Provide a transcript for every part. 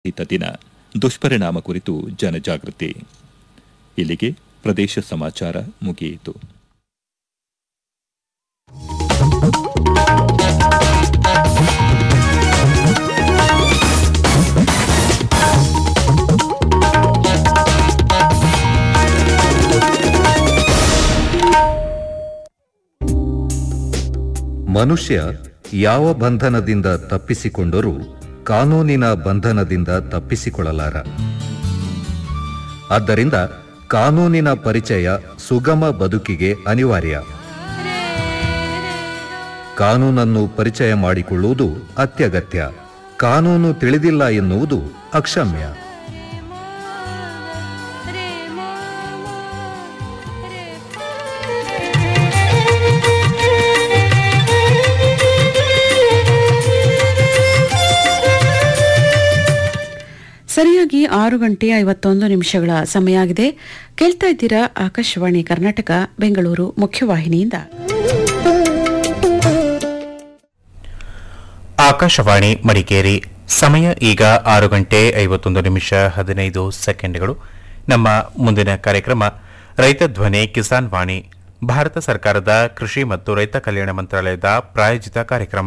ರಹಿತ ದಿನ ದುಷ್ಪರಿಣಾಮ ಕುರಿತು ಜನಜಾಗೃತಿ ಇಲ್ಲಿಗೆ ಪ್ರದೇಶ ಸಮಾಚಾರ ಮುಗಿಯಿತು ಮನುಷ್ಯ ಯಾವ ಬಂಧನದಿಂದ ತಪ್ಪಿಸಿಕೊಂಡರೂ ಕಾನೂನಿನ ಬಂಧನದಿಂದ ತಪ್ಪಿಸಿಕೊಳ್ಳಲಾರ ಆದ್ದರಿಂದ ಕಾನೂನಿನ ಪರಿಚಯ ಸುಗಮ ಬದುಕಿಗೆ ಅನಿವಾರ್ಯ ಕಾನೂನನ್ನು ಪರಿಚಯ ಮಾಡಿಕೊಳ್ಳುವುದು ಅತ್ಯಗತ್ಯ ಕಾನೂನು ತಿಳಿದಿಲ್ಲ ಎನ್ನುವುದು ಅಕ್ಷಮ್ಯ ಸರಿಯಾಗಿ ಆರು ಗಂಟೆ ಐವತ್ತೊಂದು ನಿಮಿಷಗಳ ಸಮಯ ಆಗಿದೆ ಕೇಳ್ತಾ ಇದ್ದೀರಾ ಆಕಾಶವಾಣಿ ಕರ್ನಾಟಕ ಬೆಂಗಳೂರು ಮುಖ್ಯವಾಹಿನಿಯಿಂದ ಆಕಾಶವಾಣಿ ಮಡಿಕೇರಿ ಸಮಯ ಈಗ ಆರು ಗಂಟೆ ಐವತ್ತೊಂದು ನಿಮಿಷ ಹದಿನೈದು ಸೆಕೆಂಡ್ಗಳು ನಮ್ಮ ಮುಂದಿನ ಕಾರ್ಯಕ್ರಮ ರೈತ ಧ್ವನಿ ಕಿಸಾನ್ ವಾಣಿ ಭಾರತ ಸರ್ಕಾರದ ಕೃಷಿ ಮತ್ತು ರೈತ ಕಲ್ಯಾಣ ಮಂತ್ರಾಲಯದ ಪ್ರಾಯೋಜಿತ ಕಾರ್ಯಕ್ರಮ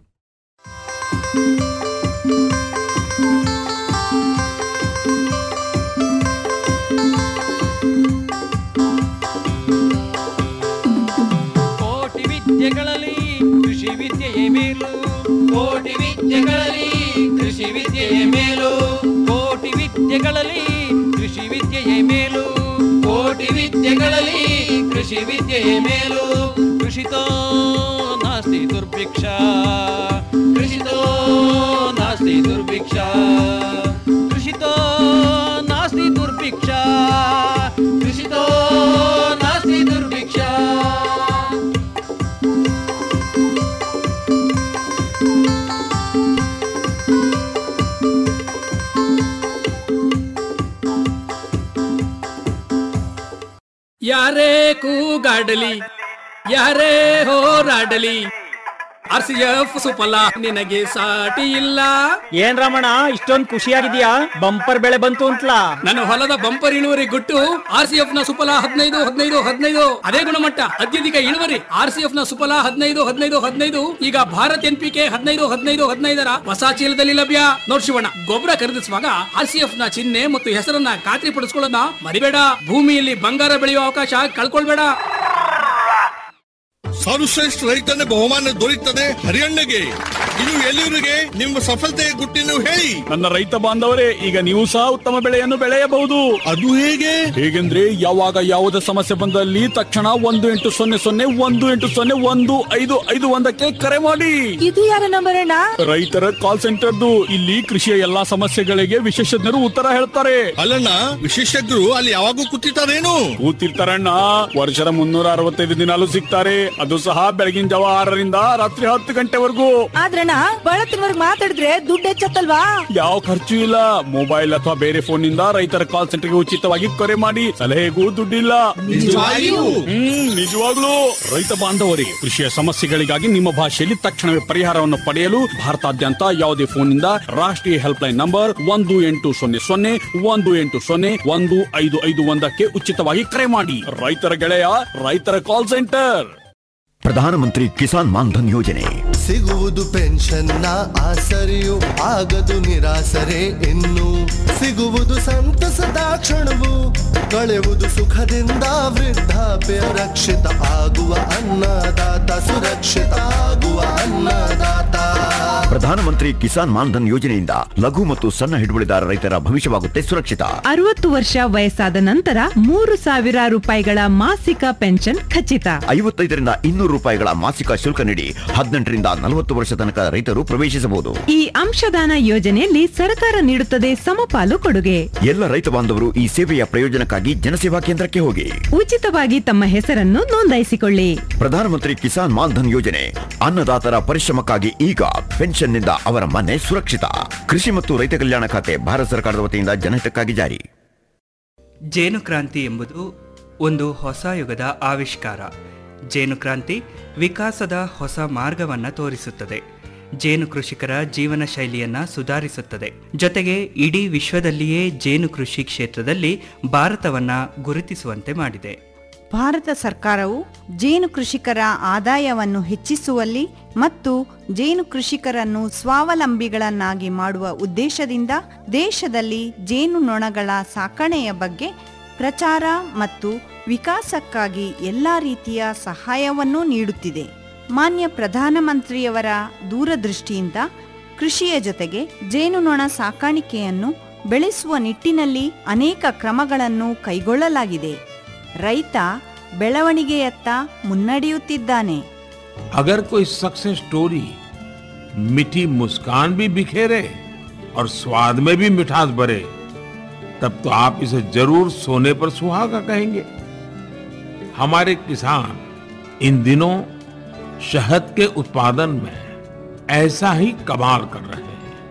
ಕೋಟಿ ವಿದ್ಯೆಗಳಲ್ಲಿ ಕೃಷಿ ವಿದ್ಯೆಯೇ ಮೇಲು ಕೋಟಿ ವಿದ್ಯೆಗಳಲ್ಲಿ ಕೃಷಿ ವಿದ್ಯೆಯೇ ಮೇಲು ಕೋಟಿ ವಿದ್ಯೆಗಳಲ್ಲಿ ಕೃಷಿ ವಿದ್ಯೆಯೇ ಮೇಲು ಕೋಟಿ ವಿದ್ಯೆಗಳಲ್ಲಿ ಕೃಷಿ ವಿದ್ಯೆಯೇ ಮೇಲು ಕೃಷಿತೋ ನಾಸ್ತಿ ದುರ್ಭಿಕ್ಷ ಕೃಷಿತೋ ನಾಸ್ತಿ ದುರ್ಭಿಕ್ಷ ಕೃಷಿತೋ ನಾಸ್ತಿ ದುರ್ಭಿಕ್ಷ ಕೃಷಿತೋ ನಾಸ್ತಿ ದುರ್ಭಿಕ್ಷ ಯಾರೇ ಕೂಗಾಡಲಿ ಯಾರೇ ಹೋರಾಡಲಿ ಆರ್ ಸಿ ಎಫ್ ಸುಫಲ ನಿನಗೆ ಸಾಟಿ ಇಲ್ಲ ಏನ್ ರಮಣ ಇಷ್ಟೊಂದ್ ಖುಷಿಯಾಗಿದ್ಯಾ ಬಂಪರ್ ಬೆಳೆ ಬಂತು ಅಂತ್ಲಾ ನನ್ನ ಹೊಲದ ಬಂಪರ್ ಇಳುವರಿ ಗುಟ್ಟು ಆರ್ ಸಿ ಎಫ್ ನ ಸುಫಲ ಹದಿನೈದು ಹದಿನೈದು ಹದಿನೈದು ಅದೇ ಗುಣಮಟ್ಟ ಅತ್ಯಧಿಕ ಇಳುವರಿ ಆರ್ ಸಿ ಎಫ್ ನ ಸುಫಲ ಹದಿನೈದು ಹದಿನೈದು ಹದಿನೈದು ಈಗ ಭಾರತ್ ಎನ್ ಪಿ ಕೆ ಹದಿನೈದು ಹದಿನೈದು ಹದಿನೈದರ ಹೊಸ ಚೀಲದಲ್ಲಿ ಲಭ್ಯ ನೋಡ್ ಶಿವಣ್ಣ ಗೊಬ್ಬರ ಖರೀದಿಸುವಾಗ ಆರ್ ಸಿ ಎಫ್ ನ ಚಿಹ್ನೆ ಮತ್ತು ಹೆಸರನ್ನ ಖಾತ್ರಿ ಪಡಿಸ್ಕೊಳ್ಳೋದನ್ನ ಮರಿಬೇಡ ಭೂಮಿಯಲ್ಲಿ ಬಂಗಾರ ಬೆಳೆಯುವ ಅವಕಾಶ ಕಳ್ಕೊಳ್ಬೇಡ ಸರ್ವಶ್ರೇಷ್ಠ ರೈತನ ಬಹುಮಾನ ದೊರೆಯುತ್ತದೆ ಹರಿಯಣ್ಣಗೆ ಇದು ಎಲ್ಲಿವರಿಗೆ ನಿಮ್ಮ ಸಫಲತೆಯ ಗುಟ್ಟಿನ ಹೇಳಿ ನನ್ನ ರೈತ ಬಾಂಧವರೇ ಈಗ ನೀವು ಸಹ ಉತ್ತಮ ಬೆಳೆಯನ್ನು ಬೆಳೆಯಬಹುದು ಅದು ಹೇಗೆ ಹೇಗೆಂದ್ರೆ ಯಾವಾಗ ಯಾವುದೇ ಸಮಸ್ಯೆ ಬಂದಲ್ಲಿ ತಕ್ಷಣ ಒಂದು ಎಂಟು ಸೊನ್ನೆ ಸೊನ್ನೆ ಒಂದು ಎಂಟು ಸೊನ್ನೆ ಒಂದು ಐದು ಐದು ಒಂದಕ್ಕೆ ಕರೆ ಮಾಡಿ ಇದು ಯಾರ ನಂಬರ್ ಅಣ್ಣ ರೈತರ ಕಾಲ್ ಸೆಂಟರ್ದು ಇಲ್ಲಿ ಕೃಷಿಯ ಎಲ್ಲಾ ಸಮಸ್ಯೆಗಳಿಗೆ ವಿಶೇಷಜ್ಞರು ಉತ್ತರ ಹೇಳ್ತಾರೆ ಅಲ್ಲಣ್ಣ ವಿಶೇಷಜ್ಞರು ಅಲ್ಲಿ ಯಾವಾಗೂ ಕೂತಿರ್ತಾರೇನು ಕೂತಿರ್ತಾರಣ್ಣ ವರ್ಷದ ಮುನ್ನೂರ ಅರವತ್ತೈದು ದಿನಾಲು ಸಿಗ್ತಾರೆ ಅದು ಸಹ ಬೆಳಗಿನ ಜಾವ ಆರರಿಂದ ರಾತ್ರಿ ಹತ್ತು ಗಂಟೆವರೆಗೂ ಆದ್ರಣ್ಣ ಬಳತ್ತಿನವರ್ಗ್ ಮಾತಾಡಿದ್ರೆ ದುಡ್ಡು ಹೆಚ್ಚತ್ತಲ್ವಾ ಯಾವ ಖರ್ಚು ಇಲ್ಲ ಮೊಬೈಲ್ ಅಥವಾ ಬೇರೆ ಫೋನ್ ನಿಂದ ರೈತರ ಕಾಲ್ ಸೆಂಟರ್ಗೆ ಉಚಿತವಾಗಿ ಕರೆ ಮಾಡಿ ಸಲಹೆಗೂ ದುಡ್ಡಿಲ್ಲ ನಿಜವಾಗಿಯೂ? ಹ್ಮ್ ನಿಜವಾಗ್ಲೂ ರೈತ ಬಾಂಧವರೇ ಕೃಷಿಯ ಸಮಸ್ಯೆಗಳಿಗಾಗಿ ನಿಮ್ಮ ಭಾಷೆಯಲ್ಲಿ ತಕ್ಷಣವೇ ಪರಿಹಾರವನ್ನು ಪಡೆಯಲು ಭಾರತಾದ್ಯಂತ ಯಾವುದೇ ಫೋನ್ ನಿಂದ ರಾಷ್ಟ್ರೀಯ ಹೆಲ್ಪ್ ಲೈನ್ ನಂಬರ್ ಒಂದು ಎಂಟು ಸೊನ್ನೆ ಸೊನ್ನೆ ಒಂದು ಎಂಟು ಸೊನ್ನೆ ಒಂದು ಐದು ಐದು ಒಂದಕ್ಕೆ ಉಚಿತವಾಗಿ ಕರೆ ಮಾಡಿ ರೈತರ ಗೆಳೆಯ ರೈತರ ಕಾಲ್ ಸೆಂಟರ್ ಪ್ರಧಾನಮಂತ್ರಿ ಕಿಸಾನ್ ಮಾನ್ಧನ್ ಯೋಜನೆ ಸಿಗುವುದು ಪೆನ್ಷನ್ನ ಆಸರೆಯು ಆಗದು ನಿರಾಸರೆ ಇನ್ನು ಸಿಗುವುದು ಸಂತಸದ ಕ್ಷಣವು ಕಳೆಯುವುದು ಸುಖದಿಂದ ವೃದ್ಧಾಪ್ಯ ರಕ್ಷಿತ ಆಗುವ ಅನ್ನದಾತ ಸುರಕ್ಷಿತ ಆಗುವ ಅನ್ನದಾತ ಪ್ರಧಾನಮಂತ್ರಿ ಕಿಸಾನ್ ಮಾನ್ಧನ್ ಯೋಜನೆಯಿಂದ ಲಘು ಮತ್ತು ಸಣ್ಣ ಹಿಡುವಳಿದಾರ ರೈತರ ಭವಿಷ್ಯವಾಗುತ್ತೆ ಸುರಕ್ಷಿತ ಅರವತ್ತು ವರ್ಷ ವಯಸ್ಸಾದ ನಂತರ ಮೂರು ಸಾವಿರ ರೂಪಾಯಿಗಳ ಮಾಸಿಕ ಪೆನ್ಷನ್ ಖಚಿತ ಐವತ್ತೈದರಿಂದ ಇನ್ನೂರು ರೂಪಾಯಿಗಳ ಮಾಸಿಕ ಶುಲ್ಕ ನೀಡಿ ಹದಿನೆಂಟರಿಂದ ನಲವತ್ತು ವರ್ಷ ತನಕ ರೈತರು ಪ್ರವೇಶಿಸಬಹುದು ಈ ಅಂಶದಾನ ಯೋಜನೆಯಲ್ಲಿ ಸರ್ಕಾರ ನೀಡುತ್ತದೆ ಸಮಪಾಲು ಕೊಡುಗೆ ಎಲ್ಲ ರೈತ ಬಾಂಧವರು ಈ ಸೇವೆಯ ಪ್ರಯೋಜನಕ್ಕಾಗಿ ಜನಸೇವಾ ಕೇಂದ್ರಕ್ಕೆ ಹೋಗಿ ಉಚಿತವಾಗಿ ತಮ್ಮ ಹೆಸರನ್ನು ನೋಂದಾಯಿಸಿಕೊಳ್ಳಿ ಪ್ರಧಾನಮಂತ್ರಿ ಕಿಸಾನ್ ಮಾನ್ಧನ್ ಯೋಜನೆ ಅನ್ನದಾತರ ಪರಿಶ್ರಮಕ್ಕಾಗಿ ಈಗ ಪೆನ್ಷನ್ನಿಂದ ಅವರ ಮನೆ ಸುರಕ್ಷಿತ ಕೃಷಿ ಮತ್ತು ರೈತ ಕಲ್ಯಾಣ ಖಾತೆ ಭಾರತ ಸರ್ಕಾರದ ವತಿಯಿಂದ ಜನಹಿತಕ್ಕಾಗಿ ಜಾರಿ ಜೇನು ಕ್ರಾಂತಿ ಎಂಬುದು ಒಂದು ಹೊಸ ಯುಗದ ಆವಿಷ್ಕಾರ ಜೇನು ಕ್ರಾಂತಿ ವಿಕಾಸದ ಹೊಸ ಮಾರ್ಗವನ್ನು ತೋರಿಸುತ್ತದೆ ಜೇನು ಕೃಷಿಕರ ಜೀವನ ಶೈಲಿಯನ್ನ ಸುಧಾರಿಸುತ್ತದೆ ಜೊತೆಗೆ ಇಡೀ ವಿಶ್ವದಲ್ಲಿಯೇ ಜೇನು ಕೃಷಿ ಕ್ಷೇತ್ರದಲ್ಲಿ ಭಾರತವನ್ನ ಗುರುತಿಸುವಂತೆ ಮಾಡಿದೆ ಭಾರತ ಸರ್ಕಾರವು ಜೇನು ಕೃಷಿಕರ ಆದಾಯವನ್ನು ಹೆಚ್ಚಿಸುವಲ್ಲಿ ಮತ್ತು ಜೇನು ಕೃಷಿಕರನ್ನು ಸ್ವಾವಲಂಬಿಗಳನ್ನಾಗಿ ಮಾಡುವ ಉದ್ದೇಶದಿಂದ ದೇಶದಲ್ಲಿ ಜೇನು ನೊಣಗಳ ಸಾಕಣೆಯ ಬಗ್ಗೆ ಪ್ರಚಾರ ಮತ್ತು ವಿಕಾಸಕ್ಕಾಗಿ ಎಲ್ಲ ರೀತಿಯ ಸಹಾಯವನ್ನೂ ನೀಡುತ್ತಿದೆ ಮಾನ್ಯ ಪ್ರಧಾನಮಂತ್ರಿಯವರ ದೂರದೃಷ್ಟಿಯಿಂದ ಕೃಷಿಯ ಜೊತೆಗೆ ಜೇನುನೊಣ ಸಾಕಾಣಿಕೆಯನ್ನು ಬೆಳೆಸುವ ನಿಟ್ಟಿನಲ್ಲಿ ಅನೇಕ ಕ್ರಮಗಳನ್ನು ಕೈಗೊಳ್ಳಲಾಗಿದೆ ರೈತ ಬೆಳವಣಿಗೆಯತ್ತ ಮುನ್ನಡೆಯುತ್ತಿದ್ದಾನೆ अगर कोई सक्सेस स्टोरी मीठी मुस्कान भी बिखेरे और स्वाद में भी मिठास भरे तब तो आप इसे जरूर सोने पर सुहागा कहेंगे हमारे किसान इन दिनों शहद के उत्पादन में ऐसा ही कमाल कर रहे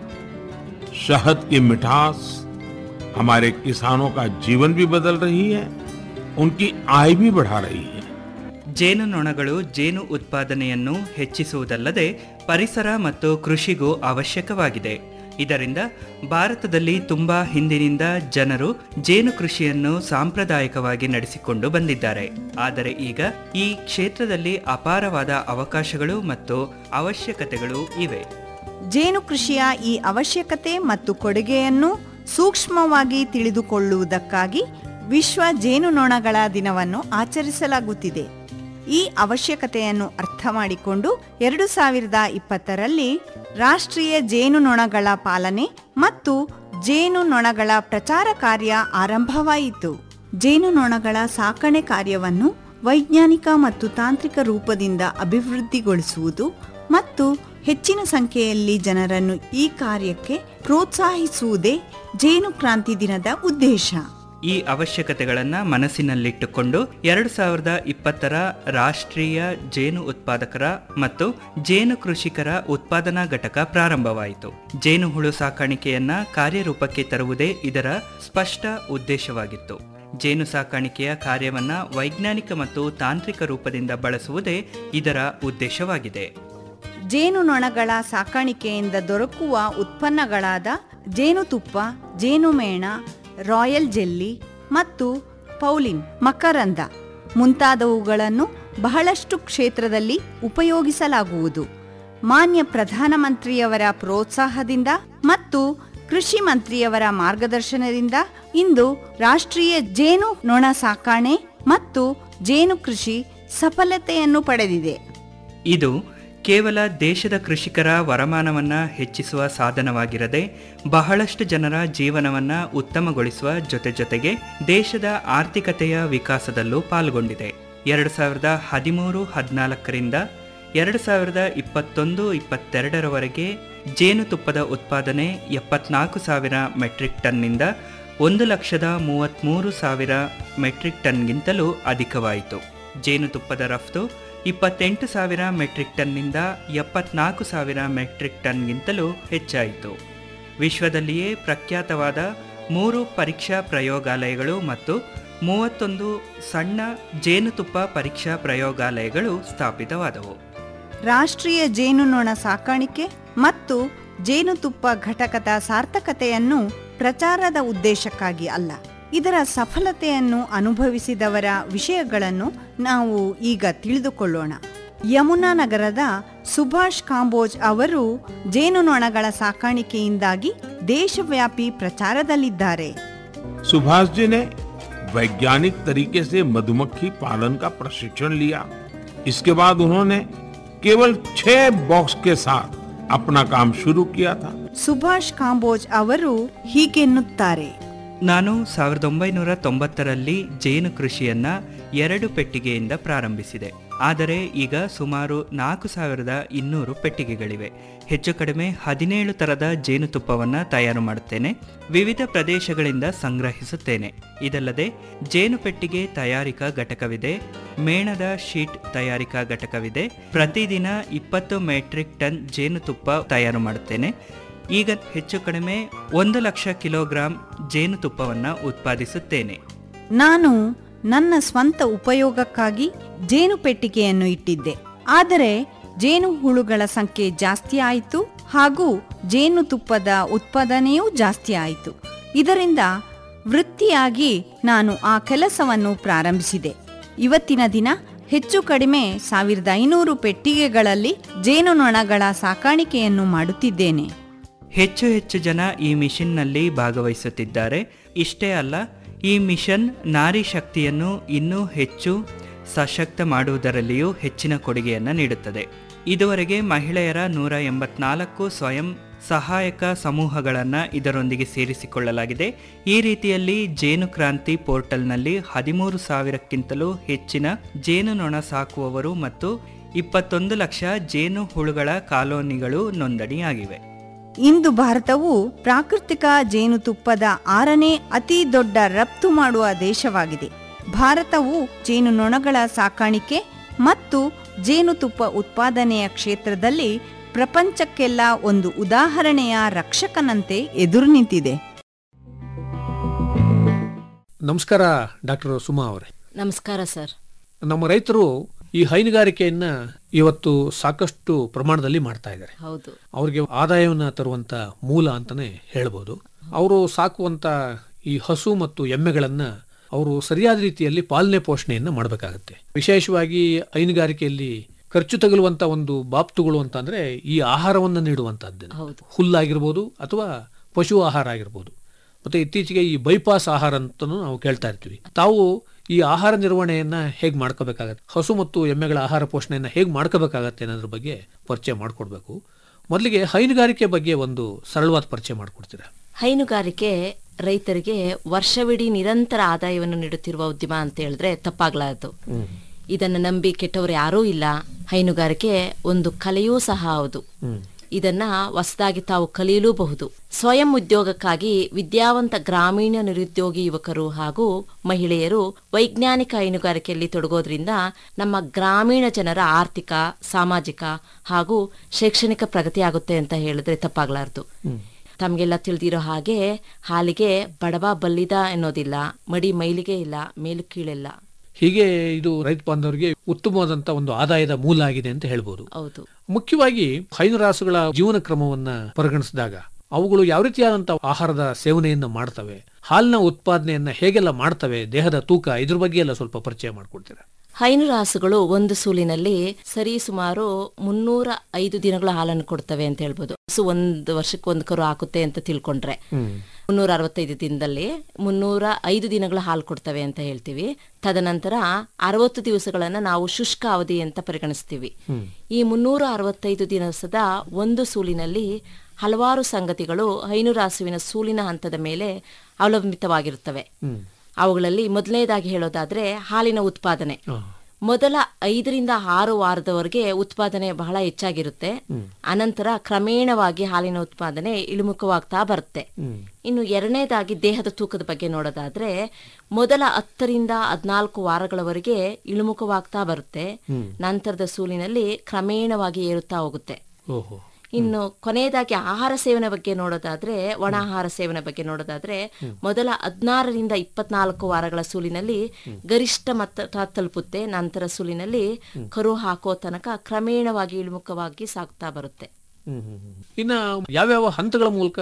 हैं शहद की मिठास हमारे किसानों का जीवन भी बदल रही है उनकी आय भी बढ़ा रही है ಜೇನುನೊಣಗಳು ಜೇನು ಉತ್ಪಾದನೆಯನ್ನು ಹೆಚ್ಚಿಸುವುದಲ್ಲದೆ ಪರಿಸರ ಮತ್ತು ಕೃಷಿಗೂ ಅವಶ್ಯಕವಾಗಿದೆ ಇದರಿಂದ ಭಾರತದಲ್ಲಿ ತುಂಬಾ ಹಿಂದಿನಿಂದ ಜನರು ಜೇನು ಕೃಷಿಯನ್ನು ಸಾಂಪ್ರದಾಯಿಕವಾಗಿ ನಡೆಸಿಕೊಂಡು ಬಂದಿದ್ದಾರೆ ಆದರೆ ಈಗ ಈ ಕ್ಷೇತ್ರದಲ್ಲಿ ಅಪಾರವಾದ ಅವಕಾಶಗಳು ಮತ್ತು ಅವಶ್ಯಕತೆಗಳು ಇವೆ ಜೇನು ಕೃಷಿಯ ಈ ಅವಶ್ಯಕತೆ ಮತ್ತು ಕೊಡುಗೆಯನ್ನು ಸೂಕ್ಷ್ಮವಾಗಿ ತಿಳಿದುಕೊಳ್ಳುವುದಕ್ಕಾಗಿ ವಿಶ್ವ ಜೇನುನೊಣಗಳ ದಿನವನ್ನು ಆಚರಿಸಲಾಗುತ್ತಿದೆ ಈ ಅವಶ್ಯಕತೆಯನ್ನು ಅರ್ಥ ಮಾಡಿಕೊಂಡು ಎರಡು ಸಾವಿರದ ಇಪ್ಪತ್ತರಲ್ಲಿ ರಾಷ್ಟ್ರೀಯ ಜೇನುನೊಣಗಳ ಪಾಲನೆ ಮತ್ತು ಜೇನುನೊಣಗಳ ಪ್ರಚಾರ ಕಾರ್ಯ ಆರಂಭವಾಯಿತು ಜೇನುನೊಣಗಳ ಸಾಕಣೆ ಕಾರ್ಯವನ್ನು ವೈಜ್ಞಾನಿಕ ಮತ್ತು ತಾಂತ್ರಿಕ ರೂಪದಿಂದ ಅಭಿವೃದ್ಧಿಗೊಳಿಸುವುದು ಮತ್ತು ಹೆಚ್ಚಿನ ಸಂಖ್ಯೆಯಲ್ಲಿ ಜನರನ್ನು ಈ ಕಾರ್ಯಕ್ಕೆ ಪ್ರೋತ್ಸಾಹಿಸುವುದೇ ಜೇನು ಕ್ರಾಂತಿ ದಿನದ ಉದ್ದೇಶ ಈ ಅವಶ್ಯಕತೆಗಳನ್ನು ಮನಸ್ಸಿನಲ್ಲಿಟ್ಟುಕೊಂಡು ಎರಡು ಸಾವಿರದ ಇಪ್ಪತ್ತರ ರಾಷ್ಟ್ರೀಯ ಜೇನು ಉತ್ಪಾದಕರ ಮತ್ತು ಜೇನು ಕೃಷಿಕರ ಉತ್ಪಾದನಾ ಘಟಕ ಪ್ರಾರಂಭವಾಯಿತು ಜೇನುಹುಳು ಸಾಕಾಣಿಕೆಯನ್ನ ಕಾರ್ಯರೂಪಕ್ಕೆ ತರುವುದೇ ಇದರ ಸ್ಪಷ್ಟ ಉದ್ದೇಶವಾಗಿತ್ತು ಜೇನು ಸಾಕಾಣಿಕೆಯ ಕಾರ್ಯವನ್ನ ವೈಜ್ಞಾನಿಕ ಮತ್ತು ತಾಂತ್ರಿಕ ರೂಪದಿಂದ ಬಳಸುವುದೇ ಇದರ ಉದ್ದೇಶವಾಗಿದೆ ಜೇನುನೊಣಗಳ ಸಾಕಾಣಿಕೆಯಿಂದ ದೊರಕುವ ಉತ್ಪನ್ನಗಳಾದ ಜೇನುತುಪ್ಪ ಜೇನುಮೇಣ ರಾಯಲ್ ಜೆಲ್ಲಿ ಮತ್ತು ಪೌಲಿನ್ ಮಕರಂದ ಮುಂತಾದವುಗಳನ್ನು ಬಹಳಷ್ಟು ಕ್ಷೇತ್ರದಲ್ಲಿ ಉಪಯೋಗಿಸಲಾಗುವುದು ಮಾನ್ಯ ಪ್ರಧಾನಮಂತ್ರಿಯವರ ಪ್ರೋತ್ಸಾಹದಿಂದ ಮತ್ತು ಕೃಷಿ ಮಂತ್ರಿಯವರ ಮಾರ್ಗದರ್ಶನದಿಂದ ಇಂದು ರಾಷ್ಟ್ರೀಯ ಜೇನು ನೊಣ ಸಾಕಾಣೆ ಮತ್ತು ಜೇನು ಕೃಷಿ ಸಫಲತೆಯನ್ನು ಪಡೆದಿದೆ ಇದು ಕೇವಲ ದೇಶದ ಕೃಷಿಕರ ವರಮಾನವನ್ನ ಹೆಚ್ಚಿಸುವ ಸಾಧನವಾಗಿರದೆ ಬಹಳಷ್ಟು ಜನರ ಜೀವನವನ್ನ ಉತ್ತಮಗೊಳಿಸುವ ಜೊತೆ ಜೊತೆಗೆ ದೇಶದ ಆರ್ಥಿಕತೆಯ ವಿಕಾಸದಲ್ಲೂ ಪಾಲ್ಗೊಂಡಿದೆ ಎರಡು ಸಾವಿರದ ಹದಿಮೂರು ಹದಿನಾಲ್ಕರಿಂದ ಎರಡು ಸಾವಿರದ ಇಪ್ಪತ್ತೊಂದು ಇಪ್ಪತ್ತೆರಡರವರೆಗೆ ಜೇನುತುಪ್ಪದ ಉತ್ಪಾದನೆ ಎಪ್ಪತ್ನಾಲ್ಕು ಸಾವಿರ ಮೆಟ್ರಿಕ್ ಟನ್ನಿಂದ ಒಂದು ಲಕ್ಷದ ಮೂವತ್ತ್ಮೂರು ಸಾವಿರ ಮೆಟ್ರಿಕ್ ಟನ್ಗಿಂತಲೂ ಅಧಿಕವಾಯಿತು ಜೇನುತುಪ್ಪದ ರಫ್ತು ಇಪ್ಪತ್ತೆಂಟು ಸಾವಿರ ಮೆಟ್ರಿಕ್ ಟನ್ನಿಂದ ಎಪ್ಪತ್ನಾಲ್ಕು ಸಾವಿರ ಮೆಟ್ರಿಕ್ ಟನ್ಗಿಂತಲೂ ಹೆಚ್ಚಾಯಿತು ವಿಶ್ವದಲ್ಲಿಯೇ ಪ್ರಖ್ಯಾತವಾದ ಮೂರು ಪರೀಕ್ಷಾ ಪ್ರಯೋಗಾಲಯಗಳು ಮತ್ತು ಮೂವತ್ತೊಂದು ಸಣ್ಣ ಜೇನುತುಪ್ಪ ಪರೀಕ್ಷಾ ಪ್ರಯೋಗಾಲಯಗಳು ಸ್ಥಾಪಿತವಾದವು ರಾಷ್ಟ್ರೀಯ ಜೇನುನೊಣ ಸಾಕಾಣಿಕೆ ಮತ್ತು ಜೇನುತುಪ್ಪ ಘಟಕದ ಸಾರ್ಥಕತೆಯನ್ನು ಪ್ರಚಾರದ ಉದ್ದೇಶಕ್ಕಾಗಿ ಅಲ್ಲ ಇದರ ಸಫಲತೆಯನ್ನು ಅನುಭವಿಸಿದವರ ವಿಷಯಗಳನ್ನು ನಾವು ಈಗ ತಿಳಿದುಕೊಳ್ಳೋಣ ಯಮುನಾ ನಗರದ ಸುಭಾಷ್ ಕಾಂಬೋಜ್ ಅವರು ಜೇನುನೊಣಗಳ ಸಾಕಾಣಿಕೆಯಿಂದಾಗಿ ದೇಶವ್ಯಾಪಿ ಪ್ರಚಾರದಲ್ಲಿದ್ದಾರೆ सुभाष जी ने वैज्ञानिक तरीके से मधुमक्खी पालन का प्रशिक्षण लिया इसके बाद उन्होंने केवल छह बॉक्स के साथ अपना काम शुरू किया था ಸುಭಾಷ್ ಕಾಂಬೋಜ್ ಅವರು ಹೀಗೆನ್ನುತ್ತಾರೆ ನಾನು ಸಾವಿರದ ಒಂಬೈನೂರ ತೊಂಬತ್ತರಲ್ಲಿ ಜೇನು ಕೃಷಿಯನ್ನ ಎರಡು ಪೆಟ್ಟಿಗೆಯಿಂದ ಪ್ರಾರಂಭಿಸಿದೆ ಆದರೆ ಈಗ ಸುಮಾರು ನಾಲ್ಕು ಸಾವಿರದ ಇನ್ನೂರು ಪೆಟ್ಟಿಗೆಗಳಿವೆ ಹೆಚ್ಚು ಕಡಿಮೆ ಹದಿನೇಳು ತರದ ಜೇನುತುಪ್ಪವನ್ನು ತಯಾರು ಮಾಡುತ್ತೇನೆ ವಿವಿಧ ಪ್ರದೇಶಗಳಿಂದ ಸಂಗ್ರಹಿಸುತ್ತೇನೆ ಇದಲ್ಲದೆ ಜೇನು ಪೆಟ್ಟಿಗೆ ತಯಾರಿಕಾ ಘಟಕವಿದೆ ಮೇಣದ ಶೀಟ್ ತಯಾರಿಕಾ ಘಟಕವಿದೆ ಪ್ರತಿದಿನ ಇಪ್ಪತ್ತು ಮೆಟ್ರಿಕ್ ಟನ್ ಜೇನುತುಪ್ಪ ತಯಾರು ಮಾಡುತ್ತೇನೆ ಈಗ ಹೆಚ್ಚು ಕಡಿಮೆ ಒಂದು ಲಕ್ಷ ಕಿಲೋಗ್ರಾಂ ಜೇನುತುಪ್ಪವನ್ನು ಉತ್ಪಾದಿಸುತ್ತೇನೆ ನಾನು ನನ್ನ ಸ್ವಂತ ಉಪಯೋಗಕ್ಕಾಗಿ ಜೇನು ಪೆಟ್ಟಿಗೆಯನ್ನು ಇಟ್ಟಿದ್ದೆ ಆದರೆ ಜೇನು ಹುಳುಗಳ ಸಂಖ್ಯೆ ಜಾಸ್ತಿ ಆಯಿತು ಹಾಗೂ ಜೇನುತುಪ್ಪದ ಉತ್ಪಾದನೆಯೂ ಜಾಸ್ತಿ ಆಯಿತು ಇದರಿಂದ ವೃತ್ತಿಯಾಗಿ ನಾನು ಆ ಕೆಲಸವನ್ನು ಪ್ರಾರಂಭಿಸಿದೆ ಇವತ್ತಿನ ದಿನ ಹೆಚ್ಚು ಕಡಿಮೆ ಸಾವಿರದ ಐನೂರು ಪೆಟ್ಟಿಗೆಗಳಲ್ಲಿ ಜೇನುನೊಣಗಳ ಸಾಕಾಣಿಕೆಯನ್ನು ಮಾಡುತ್ತಿದ್ದೇನೆ ಹೆಚ್ಚು ಹೆಚ್ಚು ಜನ ಈ ಮಿಷನ್ನಲ್ಲಿ ಭಾಗವಹಿಸುತ್ತಿದ್ದಾರೆ ಇಷ್ಟೇ ಅಲ್ಲ ಈ ಮಿಷನ್ ನಾರಿ ಶಕ್ತಿಯನ್ನು ಇನ್ನೂ ಹೆಚ್ಚು ಸಶಕ್ತ ಮಾಡುವುದರಲ್ಲಿಯೂ ಹೆಚ್ಚಿನ ಕೊಡುಗೆಯನ್ನು ನೀಡುತ್ತದೆ ಇದುವರೆಗೆ ಮಹಿಳೆಯರ ನೂರ ಎಂಬತ್ನಾಲ್ಕು ಸ್ವಯಂ ಸಹಾಯಕ ಸಮೂಹಗಳನ್ನು ಇದರೊಂದಿಗೆ ಸೇರಿಸಿಕೊಳ್ಳಲಾಗಿದೆ ಈ ರೀತಿಯಲ್ಲಿ ಜೇನು ಕ್ರಾಂತಿ ಪೋರ್ಟಲ್ನಲ್ಲಿ ಹದಿಮೂರು ಸಾವಿರಕ್ಕಿಂತಲೂ ಹೆಚ್ಚಿನ ಜೇನುನೊಣ ಸಾಕುವವರು ಮತ್ತು ಇಪ್ಪತ್ತೊಂದು ಲಕ್ಷ ಜೇನು ಹುಳುಗಳ ಕಾಲೋನಿಗಳು ನೋಂದಣಿಯಾಗಿವೆ ಇಂದು ಭಾರತವು ಪ್ರಾಕೃತಿಕ ಜೇನುತುಪ್ಪದ ಆರನೇ ಅತಿ ದೊಡ್ಡ ರಫ್ತು ಮಾಡುವ ದೇಶವಾಗಿದೆ ಭಾರತವು ಜೇನುನೊಣಗಳ ಸಾಕಾಣಿಕೆ ಮತ್ತು ಜೇನುತುಪ್ಪ ಉತ್ಪಾದನೆಯ ಕ್ಷೇತ್ರದಲ್ಲಿ ಪ್ರಪಂಚಕ್ಕೆಲ್ಲ ಒಂದು ಉದಾಹರಣೆಯ ರಕ್ಷಕನಂತೆ ಎದುರು ನಿಂತಿದೆ ನಮಸ್ಕಾರ ಡಾಕ್ಟರ್ ಸುಮಾ ಅವರೇ ನಮಸ್ಕಾರ ಸರ್ ನಮ್ಮ ರೈತರು ಈ ಹೈನುಗಾರಿಕೆಯನ್ನ ಇವತ್ತು ಸಾಕಷ್ಟು ಪ್ರಮಾಣದಲ್ಲಿ ಮಾಡ್ತಾ ಇದ್ದಾರೆ ಹೌದು ಅವ್ರಿಗೆ ಆದಾಯವನ್ನ ತರುವಂತ ಮೂಲ ಅಂತಾನೆ ಹೇಳ್ಬೋದು ಅವರು ಸಾಕುವಂತ ಈ ಹಸು ಮತ್ತು ಎಮ್ಮೆಗಳನ್ನ ಅವರು ಸರಿಯಾದ ರೀತಿಯಲ್ಲಿ ಪಾಲನೆ ಪೋಷಣೆಯನ್ನ ಮಾಡಬೇಕಾಗತ್ತೆ ವಿಶೇಷವಾಗಿ ಹೈನುಗಾರಿಕೆಯಲ್ಲಿ ಖರ್ಚು ತಗುಲುವಂತ ಒಂದು ಬಾಪ್ತುಗಳು ಅಂತಂದ್ರೆ ಈ ಆಹಾರವನ್ನ ನೀಡುವಂತಹದ್ದು ಹೌದು ಹುಲ್ಲಾಗಿರ್ಬೋದು ಅಥವಾ ಪಶು ಆಹಾರ ಆಗಿರ್ಬೋದು ಮತ್ತೆ ಇತ್ತೀಚೆಗೆ ಈ ಬೈಪಾಸ್ ಆಹಾರ ಅಂತಲೂ ನಾವು ಕೇಳ್ತಾ ಇರ್ತೀವಿ ತಾವು ಈ ಆಹಾರ ನಿರ್ವಹಣೆಯನ್ನ ಹೇಗೆ ಮಾಡ್ಕೋಬೇಕಾಗತ್ತೆ ಹಸು ಮತ್ತು ಎಮ್ಮೆಗಳ ಆಹಾರ ಪೋಷಣೆಯನ್ನ ಹೇಗೆ ಮಾಡ್ಕೋಬೇಕಾಗತ್ತೆ ಅನ್ನೋದ್ರ ಬಗ್ಗೆ ಪರಿಚಯ ಮಾಡಿಕೊಡ್ಬೇಕು ಮೊದಲಿಗೆ ಹೈನುಗಾರಿಕೆ ಬಗ್ಗೆ ಒಂದು ಸರಳವಾದ ಪರಿಚಯ ಮಾಡಿಕೊಡ್ತೀರಾ ಹೈನುಗಾರಿಕೆ ರೈತರಿಗೆ ವರ್ಷವಿಡೀ ನಿರಂತರ ಆದಾಯವನ್ನು ನೀಡುತ್ತಿರುವ ಉದ್ಯಮ ಅಂತ ಹೇಳಿದ್ರೆ ತಪ್ಪಾಗ್ಲಾರದು ಇದನ್ನು ನಂಬಿ ಕೆಟ್ಟವರು ಯಾರೂ ಇಲ್ಲ ಹೈನುಗಾರಿಕೆ ಒಂದು ಕಲೆಯೂ ಸಹ ಹೌದು ಇದನ್ನ ಹೊಸದಾಗಿ ತಾವು ಕಲಿಯಲೂಬಹುದು ಸ್ವಯಂ ಉದ್ಯೋಗಕ್ಕಾಗಿ ವಿದ್ಯಾವಂತ ಗ್ರಾಮೀಣ ನಿರುದ್ಯೋಗಿ ಯುವಕರು ಹಾಗೂ ಮಹಿಳೆಯರು ವೈಜ್ಞಾನಿಕ ಹೈನುಗಾರಿಕೆಯಲ್ಲಿ ತೊಡಗೋದ್ರಿಂದ ನಮ್ಮ ಗ್ರಾಮೀಣ ಜನರ ಆರ್ಥಿಕ ಸಾಮಾಜಿಕ ಹಾಗೂ ಶೈಕ್ಷಣಿಕ ಪ್ರಗತಿ ಆಗುತ್ತೆ ಅಂತ ಹೇಳಿದ್ರೆ ತಪ್ಪಾಗ್ಲಾರ್ದು ತಮಗೆಲ್ಲ ತಿಳಿದಿರೋ ಹಾಗೆ ಹಾಲಿಗೆ ಬಡವ ಬಲ್ಲಿದ ಎನ್ನೋದಿಲ್ಲ ಮಡಿ ಮೈಲಿಗೆ ಇಲ್ಲ ಮೇಲು ಕೀಳಿಲ್ಲ ಹೀಗೆ ಇದು ರೈತ ಬಾಂಧವರಿಗೆ ಉತ್ತಮವಾದಂತ ಒಂದು ಆದಾಯದ ಮೂಲ ಆಗಿದೆ ಅಂತ ಹೇಳ್ಬೋದು ಹೌದು ಮುಖ್ಯವಾಗಿ ಹೈನುರಾಸುಗಳ ಜೀವನ ಕ್ರಮವನ್ನ ಪರಿಗಣಿಸಿದಾಗ ಅವುಗಳು ಯಾವ ರೀತಿಯಾದಂತ ಆಹಾರದ ಸೇವನೆಯನ್ನ ಮಾಡ್ತವೆ ಹಾಲಿನ ಉತ್ಪಾದನೆಯನ್ನ ಹೇಗೆಲ್ಲ ಮಾಡ್ತವೆ ದೇಹದ ತೂಕ ಇದ್ರ ಬಗ್ಗೆ ಎಲ್ಲ ಸ್ವಲ್ಪ ಪರಿಚಯ ಮಾಡ್ಕೊಡ್ತೀರಾ ಹೈನು ರಾಸುಗಳು ಒಂದು ಸೂಲಿನಲ್ಲಿ ಸರಿ ಸುಮಾರು ಮುನ್ನೂರ ಐದು ದಿನಗಳ ಹಾಲನ್ನು ಕೊಡ್ತವೆ ಅಂತ ಹೇಳ್ಬೋದು ಸೊ ಒಂದು ವರ್ಷಕ್ಕೆ ಒಂದು ಕರು ಹಾಕುತ್ತೆ ಅಂತ ತಿಳ್ಕೊಂಡ್ರೆ ಮುನ್ನೂರ ಅರವತ್ತೈದು ದಿನದಲ್ಲಿ ಮುನ್ನೂರ ಐದು ದಿನಗಳ ಹಾಲು ಕೊಡ್ತವೆ ಅಂತ ಹೇಳ್ತೀವಿ ತದನಂತರ ಅರವತ್ತು ದಿವಸಗಳನ್ನ ನಾವು ಶುಷ್ಕ ಅವಧಿ ಅಂತ ಪರಿಗಣಿಸ್ತೀವಿ ಈ ಮುನ್ನೂರ ಅರವತ್ತೈದು ದಿವಸದ ಒಂದು ಸೂಲಿನಲ್ಲಿ ಹಲವಾರು ಸಂಗತಿಗಳು ಹೈನುರಾಸುವಿನ ಸೂಲಿನ ಹಂತದ ಮೇಲೆ ಅವಲಂಬಿತವಾಗಿರುತ್ತವೆ ಅವುಗಳಲ್ಲಿ ಮೊದಲನೇದಾಗಿ ಹೇಳೋದಾದ್ರೆ ಹಾಲಿನ ಉತ್ಪಾದನೆ ಮೊದಲ ಐದರಿಂದ ಆರು ವಾರದವರೆಗೆ ಉತ್ಪಾದನೆ ಬಹಳ ಹೆಚ್ಚಾಗಿರುತ್ತೆ ಅನಂತರ ಕ್ರಮೇಣವಾಗಿ ಹಾಲಿನ ಉತ್ಪಾದನೆ ಇಳಿಮುಖವಾಗ್ತಾ ಬರುತ್ತೆ ಇನ್ನು ಎರಡನೇದಾಗಿ ದೇಹದ ತೂಕದ ಬಗ್ಗೆ ನೋಡೋದಾದ್ರೆ ಮೊದಲ ಹತ್ತರಿಂದ ಹದಿನಾಲ್ಕು ವಾರಗಳವರೆಗೆ ಇಳಿಮುಖವಾಗ್ತಾ ಬರುತ್ತೆ ನಂತರದ ಸೂಲಿನಲ್ಲಿ ಕ್ರಮೇಣವಾಗಿ ಏರುತ್ತಾ ಹೋಗುತ್ತೆ ಓಹೋ ಇನ್ನು ಕೊನೆಯದಾಗಿ ಆಹಾರ ಸೇವನೆ ಬಗ್ಗೆ ನೋಡೋದಾದ್ರೆ ಒಣ ಆಹಾರ ಸೇವನೆ ಬಗ್ಗೆ ನೋಡೋದಾದ್ರೆ ಮೊದಲ ಹದಿನಾರರಿಂದ ಇಪ್ಪತ್ನಾಲ್ಕು ವಾರಗಳ ಸೂಲಿನಲ್ಲಿ ಗರಿಷ್ಠ ಮಟ್ಟ ತಲುಪುತ್ತೆ ನಂತರ ಸೂಲಿನಲ್ಲಿ ಕರು ಹಾಕೋ ತನಕ ಕ್ರಮೇಣವಾಗಿ ಇಳಿಮುಖವಾಗಿ ಸಾಗ್ತಾ ಬರುತ್ತೆ ಇನ್ನ ಯಾವ್ಯಾವ ಹಂತಗಳ ಮೂಲಕ